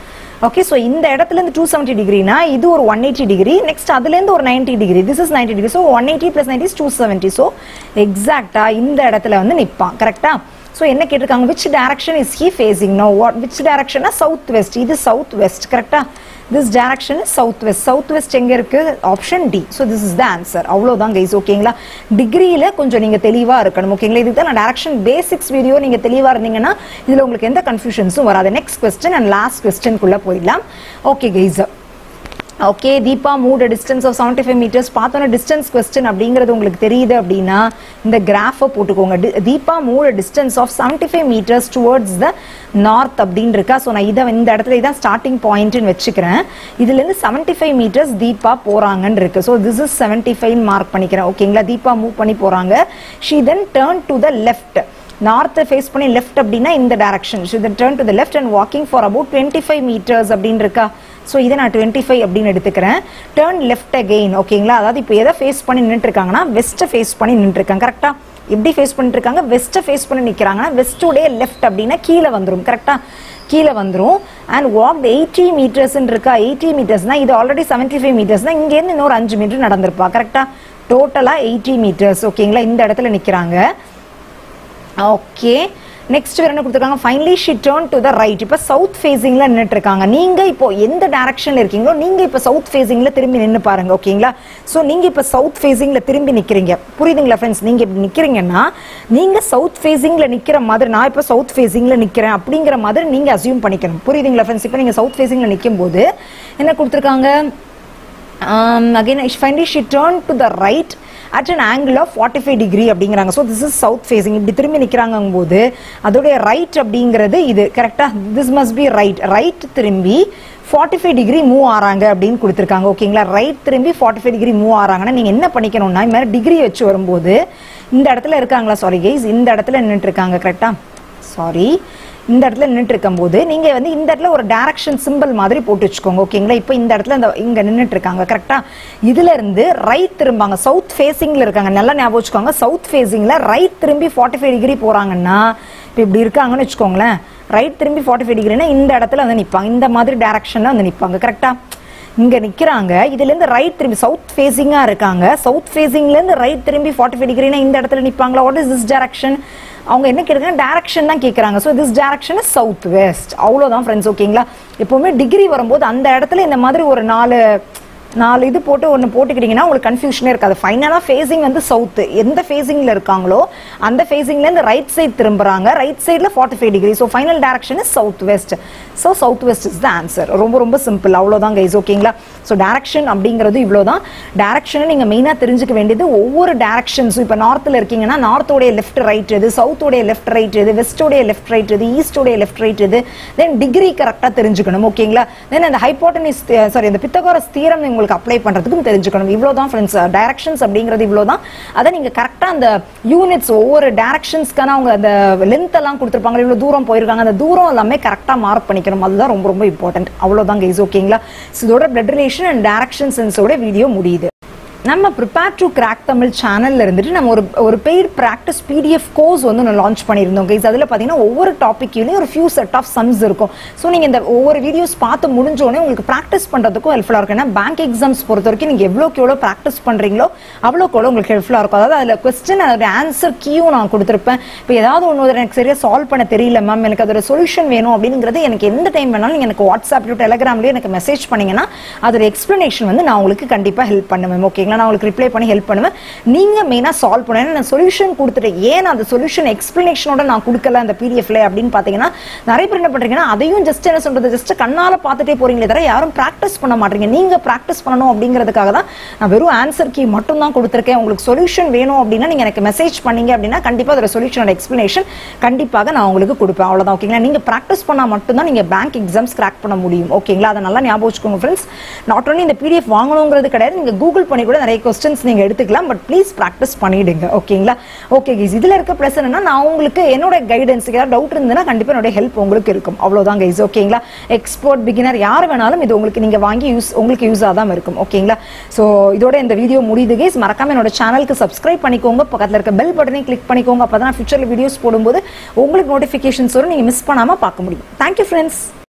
okay so இந்த இடத்துல இருந்து டூ செவன்ட்டி டிகிரினா இது ஒரு ஒன் எயிட்டி டிகிரி நெக்ஸ்ட் அதுலேருந்து ஒரு ninety degree this is ninety degree so one eighty plus ninety two seventy so எக்ஸாக்டா இந்த இடத்துல வந்து நிற்பான் கரெக்டா ஸோ என்ன கேட்டிருக்காங்க which direction is he facing no what which டைரக்ஷனா சவுத் வெஸ்ட் இது சவுத் வெஸ்ட் கரெக்டா this direction is south west south west எங்க இருக்கு option D so this is the answer அவ்வளோதான் கைஸ் ஓகேங்களா டிகிரியில கொஞ்சம் நீங்க தெளிவா இருக்கணும் ஓகேங்களா இதுக்கு தான் நான் டைரக்ஷன் பேசிக்ஸ் வீடியோ நீங்க தெளிவா இருந்தீங்கன்னா இதுல உங்களுக்கு எந்த கன்ஃபியூஷன்ஸும் வராது நெக்ஸ்ட் கொஸ்டின் அண்ட் லாஸ்ட் கொஸ்டின்குள்ள போயிடலாம் okay guys okay Deepa moved distance of seventy five metres பார்த்தோன்னா டிஸ்டன்ஸ் கொஸ்டின் அப்படிங்கிறது உங்களுக்கு தெரியுது அப்படின்னா இந்த கிராஃபை போட்டுக்கோங்க டி- Deepa moved distance of seventy five metres towards the north அப்படின்னு இருக்கா ஸோ நான் இதை இந்த இடத்துல இதான் ஸ்டார்டிங் பாயிண்ட்னு வச்சுக்கிறேன் இதுலேருந்து செவன்டி ஃபைவ் மீட்டர்ஸ் தீபா போகிறாங்கன்னு இருக்கு so this is seventy five mark பண்ணிக்கிறேன் ஓகேங்களா தீபா மூவ் பண்ணி போகிறாங்க she then turn to the left நார்த்தை ஃபேஸ் பண்ணி லெஃப்ட் அப்படின்னா இந்த direction she then turn to the left and walking for about twenty five metres அப்படின்னு இருக்கா ஸோ இதை நான் டுவெண்ட்டி ஃபைவ் அப்படின்னு எடுத்துக்கிறேன் டேர்ன் லெஃப்ட் அகெயின் ஓகேங்களா அதாவது இப்போ எதை ஃபேஸ் பண்ணி நின்றுட்டு இருக்காங்கன்னா வெஸ்ட்டை ஃபேஸ் பண்ணி நின்றுட்டு இருக்காங்க கரெக்டாக எப்படி ஃபேஸ் பண்ணிட்டு இருக்காங்க வெஸ்ட்டை ஃபேஸ் பண்ணி நிற்கிறாங்கன்னா வெஸ்ட்டுடைய லெஃப்ட் அப்படின்னா கீழே வந்துரும் கரெக்டாக கீழே வந்துரும் அண்ட் வாக் எயிட்டி மீட்டர்ஸ்ன்னு இருக்கா எயிட்டி மீட்டர்ஸ்னா இது ஆல்ரெடி செவன்ட்டி ஃபைவ் மீட்டர்ஸ்னா இங்கேருந்து இன்னொரு அஞ்சு மீட்டர் நடந்திருப்பா கரெக்டாக டோட்டலாக எயிட்டி மீட்டர்ஸ் ஓகேங்களா இந்த இடத்துல நிற்கிறாங்க ஓகே நெக்ஸ்ட் வேற என்ன கொடுத்துருக்காங்க finally she turn to the right இப்போ சவுத் ஃபேசிங்ல நின்றுட்டு இருக்காங்க நீங்க இப்போ எந்த டைரக்ஷன்ல இருக்கீங்களோ நீங்க இப்போ சவுத் ஃபேசிங்ல திரும்பி நின்று பாருங்க ஓகேங்களா ஸோ நீங்க இப்போ சவுத் ஃபேசிங்ல திரும்பி நிக்கிறீங்க புரியுதுங்களா ஃப்ரெண்ட்ஸ் நீங்க இப்படி நிக்கிறீங்கன்னா நீங்க சவுத் ஃபேசிங்ல நிக்கிற மாதிரி நான் இப்போ சவுத் ஃபேசிங்ல நிக்கிறேன் அப்படிங்கிற மாதிரி நீங்க அசியூம் பண்ணிக்கணும் புரியுதுங்களா ஃப்ரெண்ட்ஸ் இப்போ நீங்க சவுத் ஃபேசிங்ல நிற்கும் போது என்ன கொடுத்துருக்காங்க again finally she turn to the right at an angle of forty five degree அப்படிங்கிறாங்க so this is south facing இப்படி திரும்பி நிற்கிறாங்கும் போது அதோடைய ரைட் அப்படிங்கிறது இது கரெக்டாக this must be right right திரும்பி ஃபார்ட்டி ஃபைவ் டிகிரி மூவ் ஆறாங்க அப்படின்னு கொடுத்துருக்காங்க ஓகேங்களா ரைட் திரும்பி ஃபார்ட்டி ஃபைவ் டிகிரி மூவ் ஆறாங்கன்னா நீங்கள் என்ன பண்ணிக்கணும்னா இந்த மாதிரி டிகிரி வச்சு வரும்போது இந்த இடத்துல இருக்காங்களா சாரி கைஸ் இந்த இடத்துல நின்றுட்டு இருக்காங்க கரெக்டாக சாரி இந்த இடத்துல நின்றுட்டு இருக்கும்போது நீங்க வந்து இந்த இடத்துல ஒரு டைரக்ஷன் சிம்பிள் மாதிரி போட்டு வச்சுக்கோங்க ஓகேங்களா இப்போ இந்த இடத்துல இந்த இங்க நின்றுட்டு இருக்காங்க கரெக்டா இதுல இருந்து ரைட் திரும்பாங்க சவுத் ஃபேசிங்ல இருக்காங்க நல்லா ஞாபகம் வச்சுக்கோங்க சவுத் ஃபேசிங்ல ரைட் திரும்பி ஃபார்ட்டி ஃபைவ் டிகிரி போறாங்கன்னா இப்போ இப்படி இருக்காங்கன்னு வச்சுக்கோங்களேன் ரைட் திரும்பி ஃபார்ட்டி ஃபைவ் டிகிரினா இந்த இடத்துல வந்து நிற்பாங்க இந்த மாதிரி டைரக்ஷன்ல வந்து நிற்பாங்க கரெக்டா இங்க நிக்கிறாங்க இதுல இருந்து ரைட் திரும்பி சவுத் ஃபேசிங்கா இருக்காங்க சவுத் ஃபேசிங்ல இருந்து ரைட் திரும்பி ஃபார்ட்டி ஃபைவ் டிகிரினா இந்த இடத்துல நிப்பாங்களா வாட் இஸ் திஸ் டைரக்ஷன் அவங்க என்ன கேட்குறாங்க டைரக்ஷன் தான் கேட்குறாங்க so this direction is south west அவ்வளோதான் ஃப்ரெண்ட்ஸ் ஓகேங்களா எப்பவுமே டிகிரி வரும்போது அந்த இடத்துல இந்த மாதிரி ஒரு நாலு நாலு இது போட்டு ஒன்று போட்டுக்கிட்டீங்கன்னா உங்களுக்கு கன்ஃபியூஷனே இருக்காது ஃபைனலாக ஃபேஸிங் வந்து சவுத்து எந்த ஃபேஸிங்கில் இருக்காங்களோ அந்த ஃபேஸிங்லேருந்து ரைட் சைடு திரும்புறாங்க ரைட் சைடில் forty five degree so final direction is south west so south west is the answer ரொம்ப ரொம்ப சிம்பிள் அவ்வளோதான் கைஸ் ஓகேங்களா ஸோ டேரக்ஷன் அப்படிங்கிறது இவ்வளோ தான் டேரக்ஷனை நீங்கள் மெயினாக தெரிஞ்சுக்க வேண்டியது ஒவ்வொரு டேரக்ஷன்ஸும் இப்போ நார்த்தில் இருக்கீங்கன்னா நார்த்தோடைய லெஃப்ட் ரைட் எது சவுத்தோடைய லெஃப்ட் ரைட் எது வெஸ்டோடைய லெஃப்ட் ரைட் எது ஈஸ்டோடைய லெஃப்ட் ரைட் எது தென் டிகிரி கரெக்டாக தெரிஞ்சுக்கணும் ஓகேங்களா தென் அந்த ஹைப்போட்டனிஸ் சாரி அந்த பித்தகோரஸ் தீரம் உங்களுக்கு அப்ளை பண்ணுறதுக்கும் தெரிஞ்சுக்கணும் இவ்வளோ தான் ஃப்ரெண்ட்ஸ் டைரக்ஷன்ஸ் அப்படிங்கிறது இவ்வளோ தான் அதை நீங்கள் கரெக்டாக அந்த யூனிட்ஸ் ஒவ்வொரு டைரக்ஷன்ஸ்க்கான அவங்க அந்த லென்த் எல்லாம் கொடுத்துருப்பாங்க இவ்வளோ தூரம் போயிருக்காங்க அந்த தூரம் எல்லாமே கரெக்டாக மார்க் பண்ணிக்கணும் அதுதான் ரொம்ப ரொம்ப இம்பார்ட்டன்ட் அவ்வளோதான் கைஸ் ஓகேங்களா ஸோ இதோட பிளட் ரிலேஷன் அண்ட் டைரக்ஷன் சென்ஸோட வீடியோ முடியுது நம்ம ப்ரிப்பேர் டு கிராக் தமிழ் சேனல்ல இருந்துட்டு நம்ம ஒரு ஒரு பெய்ட் ப்ராக்டிஸ் பிடிஎஃப் கோர்ஸ் வந்து ஒன்று லான்ச் பண்ணியிருந்தோம் கைஸ் அதில் பார்த்தீங்கன்னா ஒவ்வொரு டாப்பிக்லையும் ஒரு ஃபியூ செட் ஆஃப் சம்ஸ் இருக்கும் ஸோ நீங்கள் இந்த ஒவ்வொரு வீடியோஸ் பார்த்து முடிஞ்சோடனே உங்களுக்கு ப்ராக்டிஸ் பண்ணுறதுக்கும் ஹெல்ப்ஃபுல்லாக இருக்கும் ஏன்னா பேங்க் எக்ஸாம்ஸ் பொறுத்த வரைக்கும் நீங்கள் எவ்வளோக்கு எவ்வளோ ப்ராக்டிஸ் பண்ணுறீங்களோ அவ்வளோக்கு எவ்வளோ உங்களுக்கு ஹெல்ப்ஃபுல்லாக இருக்கும் அதாவது அதில் கொஸ்டின் அதோட ஆன்சர் கீயும் நான் கொடுத்துருப்பேன் இப்போ ஏதாவது ஒன்று எனக்கு சரியாக சால்வ் பண்ண தெரியல மேம் எனக்கு அதோட சொல்யூஷன் வேணும் அப்படிங்கிறது எனக்கு எந்த டைம் வேணாலும் நீங்கள் எனக்கு வாட்ஸ்அப்லையோ டெலிகிராம்லையோ எனக்கு மெசேஜ் பண்ணீங்கன்னா அதோட எக்ஸ்ப்ளனேஷன் வந்து நான் உங்களுக்கு கண்டிப்பாக ஹெல்ப் பண்ணுவேன் ஓகேங்களா நான் உங்களுக்கு ரிப்ளை பண்ணி ஹெல்ப் பண்ணுவேன் நீங்கள் மெயினாக சால்வ் பண்ணுவேன் நான் சொல்யூஷன் கொடுத்துட்டேன் ஏன் அந்த சொல்யூஷன் எக்ஸ்ப்ளனேஷனோட நான் கொடுக்கல அந்த பிடிஎஃப்ல அப்படின்னு பார்த்தீங்கன்னா நிறைய பேர் என்ன பண்ணுறீங்கன்னா அதையும் ஜஸ்ட் என்ன சொல்றது ஜஸ்ட் கண்ணால் பார்த்துட்டே போறீங்களே தவிர யாரும் ப்ராக்டிஸ் பண்ண மாட்டீங்க நீங்கள் ப்ராக்டிஸ் பண்ணணும் அப்படிங்கிறதுக்காக தான் நான் வெறும் ஆன்சர் கீ மட்டும் தான் கொடுத்துருக்கேன் உங்களுக்கு சொல்யூஷன் வேணும் அப்படின்னா நீங்கள் எனக்கு மெசேஜ் பண்ணீங்க அப்படின்னா கண்டிப்பாக அதோட சொல்யூஷனோட எக்ஸ்ப்ளனேஷன் கண்டிப்பாக நான் உங்களுக்கு கொடுப்பேன் அவ்வளோதான் ஓகேங்களா நீங்கள் ப்ராக்டிஸ் பண்ணால் மட்டும்தான் நீங்கள் பேங்க் எக்ஸாம்ஸ் கிராக் பண்ண முடியும் ஓகேங்களா அதை நல்லா ஞாபகம் வச்சுக்கோங்க ஃப்ரெண்ட்ஸ் நாட் ஒன்லி இந்த பிடிஎஃப் வாங்கணுங்கிறது கிடையாது நீங்கள் கூகுள் பண்ணி கூட நிறைய கொஸ்டின்ஸ் நீங்கள் எடுத்துக்கலாம் பட் ப்ளீஸ் ப்ராக்டிஸ் பண்ணிடுங்க ஓகேங்களா ஓகே கைஸ் இதில் இருக்க ப்ளஸ் என்னன்னா நான் உங்களுக்கு என்னோட கைடன்ஸுக்கு ஏதாவது டவுட் இருந்ததுன்னா கண்டிப்பாக என்னோட ஹெல்ப் உங்களுக்கு இருக்கும் அவ்வளோதான் கைஸ் ஓகேங்களா எக்ஸ்போர்ட் பிகினர் யார் வேணாலும் இது உங்களுக்கு நீங்கள் வாங்கி யூஸ் உங்களுக்கு யூஸாக தான் இருக்கும் ஓகேங்களா ஸோ இதோட இந்த வீடியோ முடியுது கைஸ் மறக்காம என்னோட சேனலுக்கு சப்ஸ்கிரைப் பண்ணிக்கோங்க பக்கத்தில் இருக்க பெல் பட்டனை கிளிக் பண்ணிக்கோங்க அப்போ தான் ஃபியூச்சரில் வீடியோஸ் போடும்போது உங்களுக்கு நோட்டிஃபிகேஷன்ஸ் வரும் நீங்கள் மிஸ் பண்ணாமல் பார்க்க முடியும் தேங்க்யூ ஃப்ரெண்ட்ஸ்